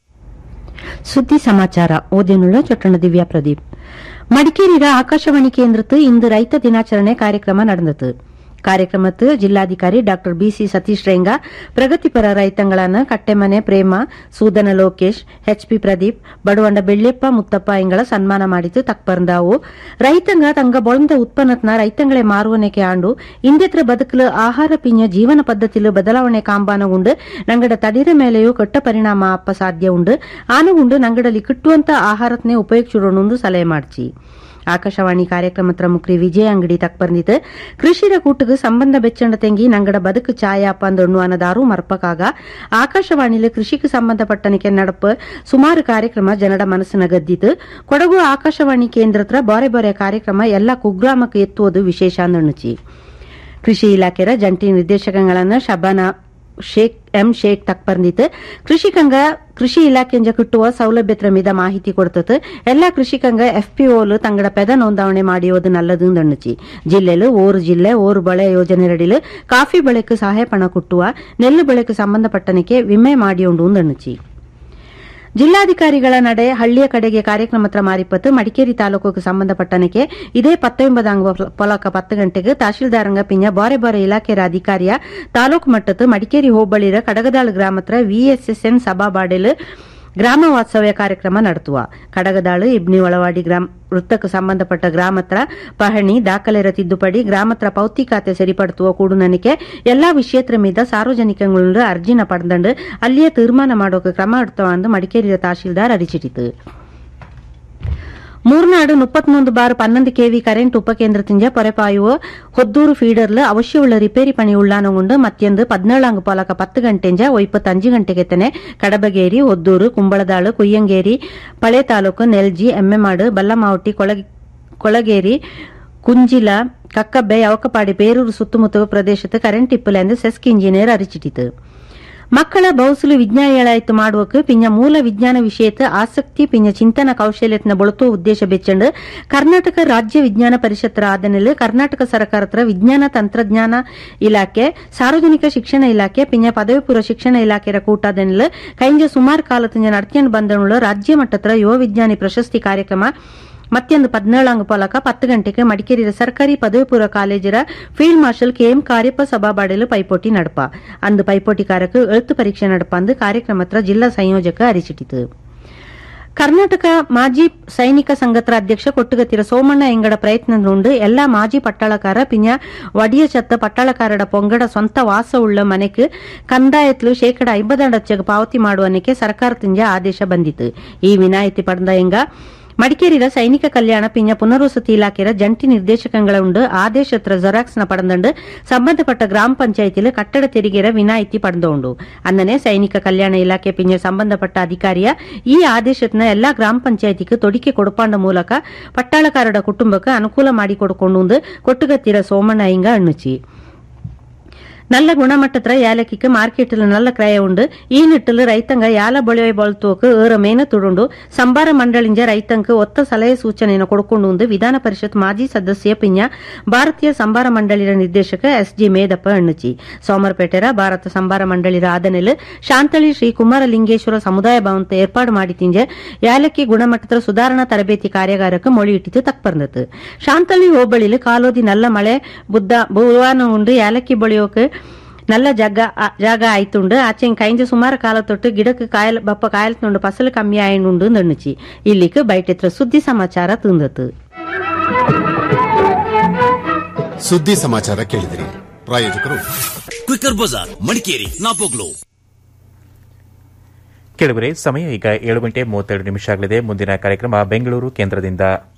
ಸುದ್ದಿ ಸಮಾಚಾರ ಓದಿನುಳ್ಳ ಚೊಟ್ಟಣ ದಿವ್ಯಾ ಪ್ರದೀಪ್ ಮಡಿಕೇರಿಯ ಆಕಾಶವಾಣಿ ಕೇಂದ್ರத்து ಇಂದು ರೈತ ದಿನಾಚರಣೆ ಕಾರ್ಯಕ್ರಮ நடந்தது ಕಾರ್ಯಕ್ರಮತ್ತು ಜಿಲ್ಲಾಧಿಕಾರಿ ಡಾಕ್ಟರ್ ಬಿಸಿ ಸತೀಶ್ ರೇಂಗ ಪ್ರಗತಿಪರ ರೈತಂಗಳನ್ನ ಕಟ್ಟೆಮನೆ ಪ್ರೇಮ ಸೂದನ ಲೋಕೇಶ್ ಎಚ್ಪಿ ಪ್ರದೀಪ್ ಬಡವಂಡ ಬೆಳ್ಳೆಪ್ಪ ಮುತ್ತಪ್ಪ ಇಂಗಳ ಸನ್ಮಾನ ಮಾಡಿತು ತಕ್ಪರ್ಂದಾವು ರೈತಂಗ ತಂಗ ಬೊಳಂದ ಉತ್ಪನ್ನತ್ನ ರೈತಂಗಳೇ ಮಾರುವನೆಕೆ ಆಂಡು ಇಂದೆತ್ರ ಬದುಕಲು ಆಹಾರ ಪಿಂಜ ಜೀವನ ಪದ್ಧತಿಲು ಬದಲಾವಣೆ ಕಾಂಬಾನಗುಂಡು ನಂಗಡ ತಡಿರ ಮೇಲೆಯೂ ಕೆಟ್ಟ ಪರಿಣಾಮ ಅಪ್ಪ ಸಾಧ್ಯ ಉಂಡು ಆನಗುಂಡು ನಂಗಡಲಿ ಕಿಟ್ಟುವಂತ ಆಹಾರತ್ನೇ ಉಪಯೋಗಿಸಿಡೋಣು ಸಲಹೆ ಮಾಡ್ಚಿ ಆಕಾಶವಾಣಿ ಕಾರ್ಯಕ್ರಮತ್ರ ಮುಕ್ರಿ ವಿಜಯ ಅಂಗಡಿ ತಕ್ಬರ್ನಿತು ಕೃಷಿರ ಕೂಟಕ್ಕೆ ಸಂಬಂಧ ಬೆಚ್ಚಂಡ ತೆಂಗಿ ನಂಗಡ ಬದುಕು ಛಾಯ ಪಂದೊಣ್ಣು ಅನ್ನದಾರು ಮರ್ಪಕಾಗ ಆಕಾಶವಾಣಿಲು ಕೃಷಿಗೆ ಸಂಬಂಧಪಟ್ಟನಿಕೆ ನಡಪ ಸುಮಾರು ಕಾರ್ಯಕ್ರಮ ಜನಡ ಮನಸ್ಸಿನ ಗದ್ದಿತು ಕೊಡಗು ಆಕಾಶವಾಣಿ ಕೇಂದ್ರತ್ರ ಬಾರೆ ಬಾರೆ ಕಾರ್ಯಕ್ರಮ ಎಲ್ಲ ಕುಗ್ರಾಮಕ್ಕೆ ಎತ್ತುವುದು ವಿಶೇಷ ಅಂದಣ್ಣುಚಿ ಕೃಷಿ ಇಲಾಖೆಯ ಜಂಟಿ ನಿರ್ದೇಶಕಗಳನ್ನ ಶಬಾನ ಶೇಖ್ ಎಂ ಶೇಖ್ ತಕ್ಪರ್ನಿತ್ ಕೃಷಿಕಂಗ ಕೃಷಿ ಇಲಾಖೆಯಿಂದ ಕಿಟ್ಟುವ ಸೌಲಭ್ಯತ್ರ ಮೀದ ಮಾಹಿತಿ ಕೊಡ್ತತ್ ಎಲ್ಲಾ ಕೃಷಿಕಂಗ ಎಫ್ಪಿಒಲು ತಂಗಡ ಪೆದ ನೋಂದಾವಣೆ ಮಾಡಿಯೋದು ನಲ್ಲದು ಅಂದಣ್ಣುಚಿ ಜಿಲ್ಲೆಲು ಓರು ಜಿಲ್ಲೆ ಓರು ಬಳೆ ಯೋಜನೆ ರಡಿಲು ಕಾಫಿ ಬೆಳೆக்கு ಸಹಾಯ ಪಣ ಕುಟ್ಟುವ ನೆಲ್ಲು ಬೆಳೆக்கு ಸಂಬಂಧಪಟ್ಟನಿಕೆ ವಿಮೆ ಮಾಡಿಯೋಂಡು ಅಂದಣ್ಣುಚಿ ಜಿಲ್ಲಾಧಿಕಾರಿಗಳ ನಡೆ ಹಳ್ಳಿಯ ಕಡೆಗೆ ಕಾರ್ಯಕ್ರಮತ್ರ ಮಾರಿಪತ್ತು ಮಡಿಕೇರಿ ತಾಲೂಕಿಗೆ ಸಂಬಂಧಪಟ್ಟನಕ್ಕೆ ಇದೇ ಪತ್ತೊಂಬದಾಂಗ ಪೊಲಕ ಪತ್ತು ಗಂಟೆಗೆ ತಹಶೀಲ್ದಾರಂಗ ಪಿಂಜ ಬಾರೆ ಬಾರೆ ಇಲಾಖೆಯ ಅಧಿಕಾರಿಯ ತಾಲೂಕು ಮಟ್ಟತ್ತು ಮಡಿಕೇರಿ ಹೋಬಳಿರ ಕಡಗದಾಳು ಗ್ರಾಮತ್ರ ವಿಎಸ್ಎಸ್ಎನ್ ಸಭಾಬಾಡೆಲು ಗ್ರಾಮ ವಾಸ್ತವ್ಯ ಕಾರ್ಯಕ್ರಮ ನಡೆಸುವ ಕಡಗದಾಳು ಇಬ್ನಿ ಒಳವಾಡಿ ಗ್ರಾಮ ವೃತ್ತಕ್ಕೆ ಸಂಬಂಧಪಟ್ಟ ಗ್ರಾಮತ್ರ ಪಹಣಿ ದಾಖಲೆರ ತಿದ್ದುಪಡಿ ಗ್ರಾಮತ್ರ ಪೌತಿ ಖಾತೆ ಸರಿಪಡುವ ಕೂಡುನನಿಕೆ ಎಲ್ಲಾ ವಿಷಯತ್ರ ಮೀದ ಸಾರ್ವಜನಿಕಗಳು ಅರ್ಜಿನ ಪಡೆದಂಡು ಅಲ್ಲಿಯೇ ತೀರ್ಮಾನ ಮಾಡೋಕೆ ಕ್ರಮ எடுத்தವ ಎಂದು ಮಡಿಕೇರಿಯ ತಹಶೀಲ್ದಾರ್ ಅರಿಚಿಟಿತು ಮೂರ್ನಾಡು ಮುಪ್ಪತ್ತೊಂದು ಬಾರ್ ಪನ್ನೊಂದು ಕೆವಿ ಕರೆಂಟ್ ಉಪಕೇಂದ್ರದಿಂದ ಪೊರೆಪಾಯುವ ಹೊದ್ದೂರು ಫೀಡರ್ಲು ಅವಶ್ಯವುಳ್ಳ ರಿಪೇರಿ ಪಣಿ ಉಳ್ಳಾನಗೊಂಡು ಮತ್ತೊಂದು ಪದ್ನೇಳಾಂಗು ಪೊಲಕ ಪತ್ತು ಗಂಟೆಂಜ ಒಯ್ಪತ್ತಂಜು ಗಂಟೆಗೆ ತೆನೆ ಕಡಬಗೇರಿ ಹೊದ್ದೂರು ಕುಂಬಳದಾಳು ಕುಯ್ಯಂಗೇರಿ ಪಳೆ ತಾಲೂಕು ನೆಲ್ಜಿ ಎಮ್ಮೆಮಾಡು ಬಲ್ಲಮಾವಟಿ ಕೊಳಗೇರಿ ಕುಂಜಿಲ ಕಕ್ಕಬ್ಬೆ ಯವಕಪಾಡಿ ಬೇರೂರು ಸುತ್ತಮುತ್ತ ಪ್ರದೇಶದ ಕರೆಂಟ್ ಇಪ್ಪಲೆಂದು ಸೆಸ್ಕ್ ಇಂಜಿನಿಯರ್ ಅರಿಚಿಟಿತು ಮಕ್ಕಳ ಬೌಸುಲು ವಿಜ್ಞಾನಿಗಳಾಯ್ತು ಮಾಡುವಕ್ಕೆ ಪಿಂಜ ಮೂಲ ವಿಜ್ಞಾನ ವಿಷಯದ ಆಸಕ್ತಿ ಪಿಂಜ ಚಿಂತನ ಕೌಶಲ್ಯತ್ನ ಬಳತುವ ಉದ್ದೇಶ ಬೆಚ್ಚಂಡು ಕರ್ನಾಟಕ ರಾಜ್ಯ ವಿಜ್ಞಾನ ಪರಿಷತ್ತರ ಆದನೆಲೆ ಕರ್ನಾಟಕ ಸರ್ಕಾರತ್ರ ವಿಜ್ಞಾನ ತಂತ್ರಜ್ಞಾನ ಇಲಾಖೆ ಸಾರ್ವಜನಿಕ ಶಿಕ್ಷಣ ಇಲಾಖೆ ಪಿಂಜ ಪದವಿ ಪೂರ್ವ ಶಿಕ್ಷಣ ಇಲಾಖೆಯ ಕೂಟಾದನೆಲೆ ಕೈಂಜ ಸುಮಾರು ಕಾಲದಿಂದ ನಡ್ಕೊಂಡು ಬಂದನುಳ್ಳ ರಾಜ್ಯ ಮಟ್ಟತ್ರ ಯುವ ವಿಜ್ಞಾನಿ ಪ್ರಶಸ್ತಿ ಕಾರ್ಯಕ್ರಮ ಮತ್ತೊಂದು ಪದ್ನೇಳಾಂಗ ಪೊಲಕ ಪತ್ತು ಗಂಟೆಗೆ ಮಡಿಕೇರಿ ಸರ್ಕಾರಿ ಪದವಿ ಪೂರ್ವ ಕಾಲೇಜರ ಫೀಲ್ಡ್ ಮಾರ್ಷಲ್ ಕೆಎಂ ಕಾರ್ಯಪ್ಪ ಸಭಾಬಾಡೆಲು ಪೈಪೋಟಿ ನಡಪ ಅಂದು ಪೈಪೋಟಿ ಕಾರ್ಯಕ್ಕೆ ಎಳುತ್ತು ಪರೀಕ್ಷೆ ನಡಪ ಅಂದು ಕಾರ್ಯಕ್ರಮತ್ರ ಜಿಲ್ಲಾ ಸಂಯೋಜಕ ಅರಿಚಿಟಿತು ಕರ್ನಾಟಕ ಮಾಜಿ ಸೈನಿಕ ಸಂಘತ್ರ ಅಧ್ಯಕ್ಷ ಕೊಟ್ಟುಗತ್ತಿರ ಸೋಮಣ್ಣ ಎಂಗಡ ಪ್ರಯತ್ನದುಂಡು ಎಲ್ಲಾ ಮಾಜಿ ಪಟ್ಟಾಳಕಾರ ಪಿಂಜ ವಡಿಯ ಚತ್ತ ಪಟ್ಟಾಳಕಾರಡ ಪೊಂಗಡ ಸ್ವಂತ ವಾಸವುಳ್ಳ ಮನೆಗೆ ಕಂದಾಯತ್ಲು ಶೇಕಡ ಐಂಬದಡಚ್ಚಗೆ ಪಾವತಿ ಮಾಡುವನಕ್ಕೆ ಸರ್ಕಾರದಿಂದ ಆದೇಶ ಬಂದಿತು ಈ ವಿನಾಯಿತಿ ಪಡೆದ ಎಂಗ ಮಡಿಕೇರಿಯ ಸೈನಿಕ ಕಲ್ಯಾಣ ಪಿಂಜ ಪುನರ್ವಸತಿ ಇಲಾಖೆಯ ಜಂಟಿ ನಿರ್ದೇಶಕಗಳ ಉಂಡು ಆದೇಶತ್ರ ಜೆರಾಕ್ಸ್ನ ಪಡೆದಂಡು ಸಂಬಂಧಪಟ್ಟ ಗ್ರಾಮ ಪಂಚಾಯತಿಲು ಕಟ್ಟಡ ತೆರಿಗೆರ ವಿನಾಯಿತಿ ಪಡೆದೋಂಡು ಅನ್ನನೆ ಸೈನಿಕ ಕಲ್ಯಾಣ ಇಲಾಖೆ ಪಿಂಜ ಸಂಬಂಧಪಟ್ಟ ಅಧಿಕಾರಿಯ ಈ ಆದೇಶತ್ನ ಎಲ್ಲಾ ಗ್ರಾಮ ಪಂಚಾಯತಿಗೆ ತೊಡಿಕೆ ಕೊಡುಪಾಂಡ ಮೂಲಕ ಪಟ್ಟಾಳಕಾರರ ಕುಟುಂಬಕ್ಕೆ ಅನುಕೂಲ ಮಾಡಿಕೊಡುಕೊಂಡು ಕೊಟ್ಟುಗತ್ತಿರ ಸೋಮಣ್ಣ ಇಂಗ ಅಣ್ಣುಚಿ நல்ல குணமட்டத்துல ஏலக்கிக்கு மார்க்கெட்டில் நல்ல கிரய உண்டு ಈ ನಿಟ್ಟಲು ರೈತಂಗ ಯಾಲ ಬಳಿಯ ಬಳತೋಕು ಏರ ಮೇನ ತುಡುಂಡು ಸಂಬಾರ ಮಂಡಳಿಂಜ ರೈತಂಕ ಒತ್ತ ಸಲಹೆ ಸೂಚನೆಯನ್ನು ಕೊಡ್ಕೊಂಡು ಒಂದು ವಿಧಾನ ಪರಿಷತ್ ಮಾಜಿ ಸದಸ್ಯ ಪಿಂಜ ಭಾರತೀಯ ಸಂಬಾರ ಮಂಡಳಿಯ ನಿರ್ದೇಶಕ ಎಸ್ ಜಿ ಮೇದಪ್ಪ ಅಣ್ಣುಚಿ ಸೋಮರಪೇಟೆರ ಭಾರತ ಸಂಬಾರ ಮಂಡಳಿರ ಆದನೆಲು ಶಾಂತಳಿ ಶ್ರೀ ಕುಮಾರಲಿಂಗೇಶ್ವರ ಸಮುದಾಯ ಭವನದ ಏರ್ಪಾಡು ಮಾಡಿತಿಂಜ ಯಾಲಕ್ಕಿ ಗುಣಮಟ್ಟದ ಸುಧಾರಣಾ ತರಬೇತಿ ಕಾರ್ಯಾಗಾರಕ್ಕೆ ಮೊಳಿ ಇಟ್ಟಿತು ತಕ್ಪರ್ನತು ಶಾಂತಳಿ ಹೋಬಳಿಲು ಕಾಲೋದಿ ನಲ್ಲ ಮಳೆ ಬುದ್ಧ ಬುವಾನ ಉಂಡು ಯಾಲಕ್ಕಿ ಬಳಿಯೋಕೆ நல்ல ஜாக ஜாக ஆயித்துண்டு ஆச்சேன் கைஞ்ச சுமார கால தொட்டு ಗಿಡಕ್ಕೆ ಕಾಯಲ್ ಬಪ್ಪ ಕಾಯಲ್ತುಂಡು ಫಸಲು ಕಮ್ಮಿ ಆಯ್ನುಂಡು ನಣ್ಣುಚಿ ಇಲ್ಲಿಕ್ ಬೈಟೆತ್ರ ಸುದ್ದಿ ಸಮಾಚಾರ ತುಂದತು ಸುದ್ದಿ ಸಮಾಚಾರ ಕೇಳಿದಿರಿ ಪ್ರಾಯೋಜಕರು ಕ್ವಿಕರ್ ಬಜಾರ್ ಮಡಿಕೇರಿ ನಾಪೋಕ್ಲು ಕೇಳುವರೆ ಸಮಯ ಈಗ ಏಳು ಗಂಟೆ ಮೂವತ್ತೆರಡು ನಿಮಿಷ ಆಗಲಿದೆ ಮುಂದಿನ ಕಾರ್ಯಕ್ರಮ ಬೆಂಗಳೂರು ಕೇಂದ್ರದಿಂದ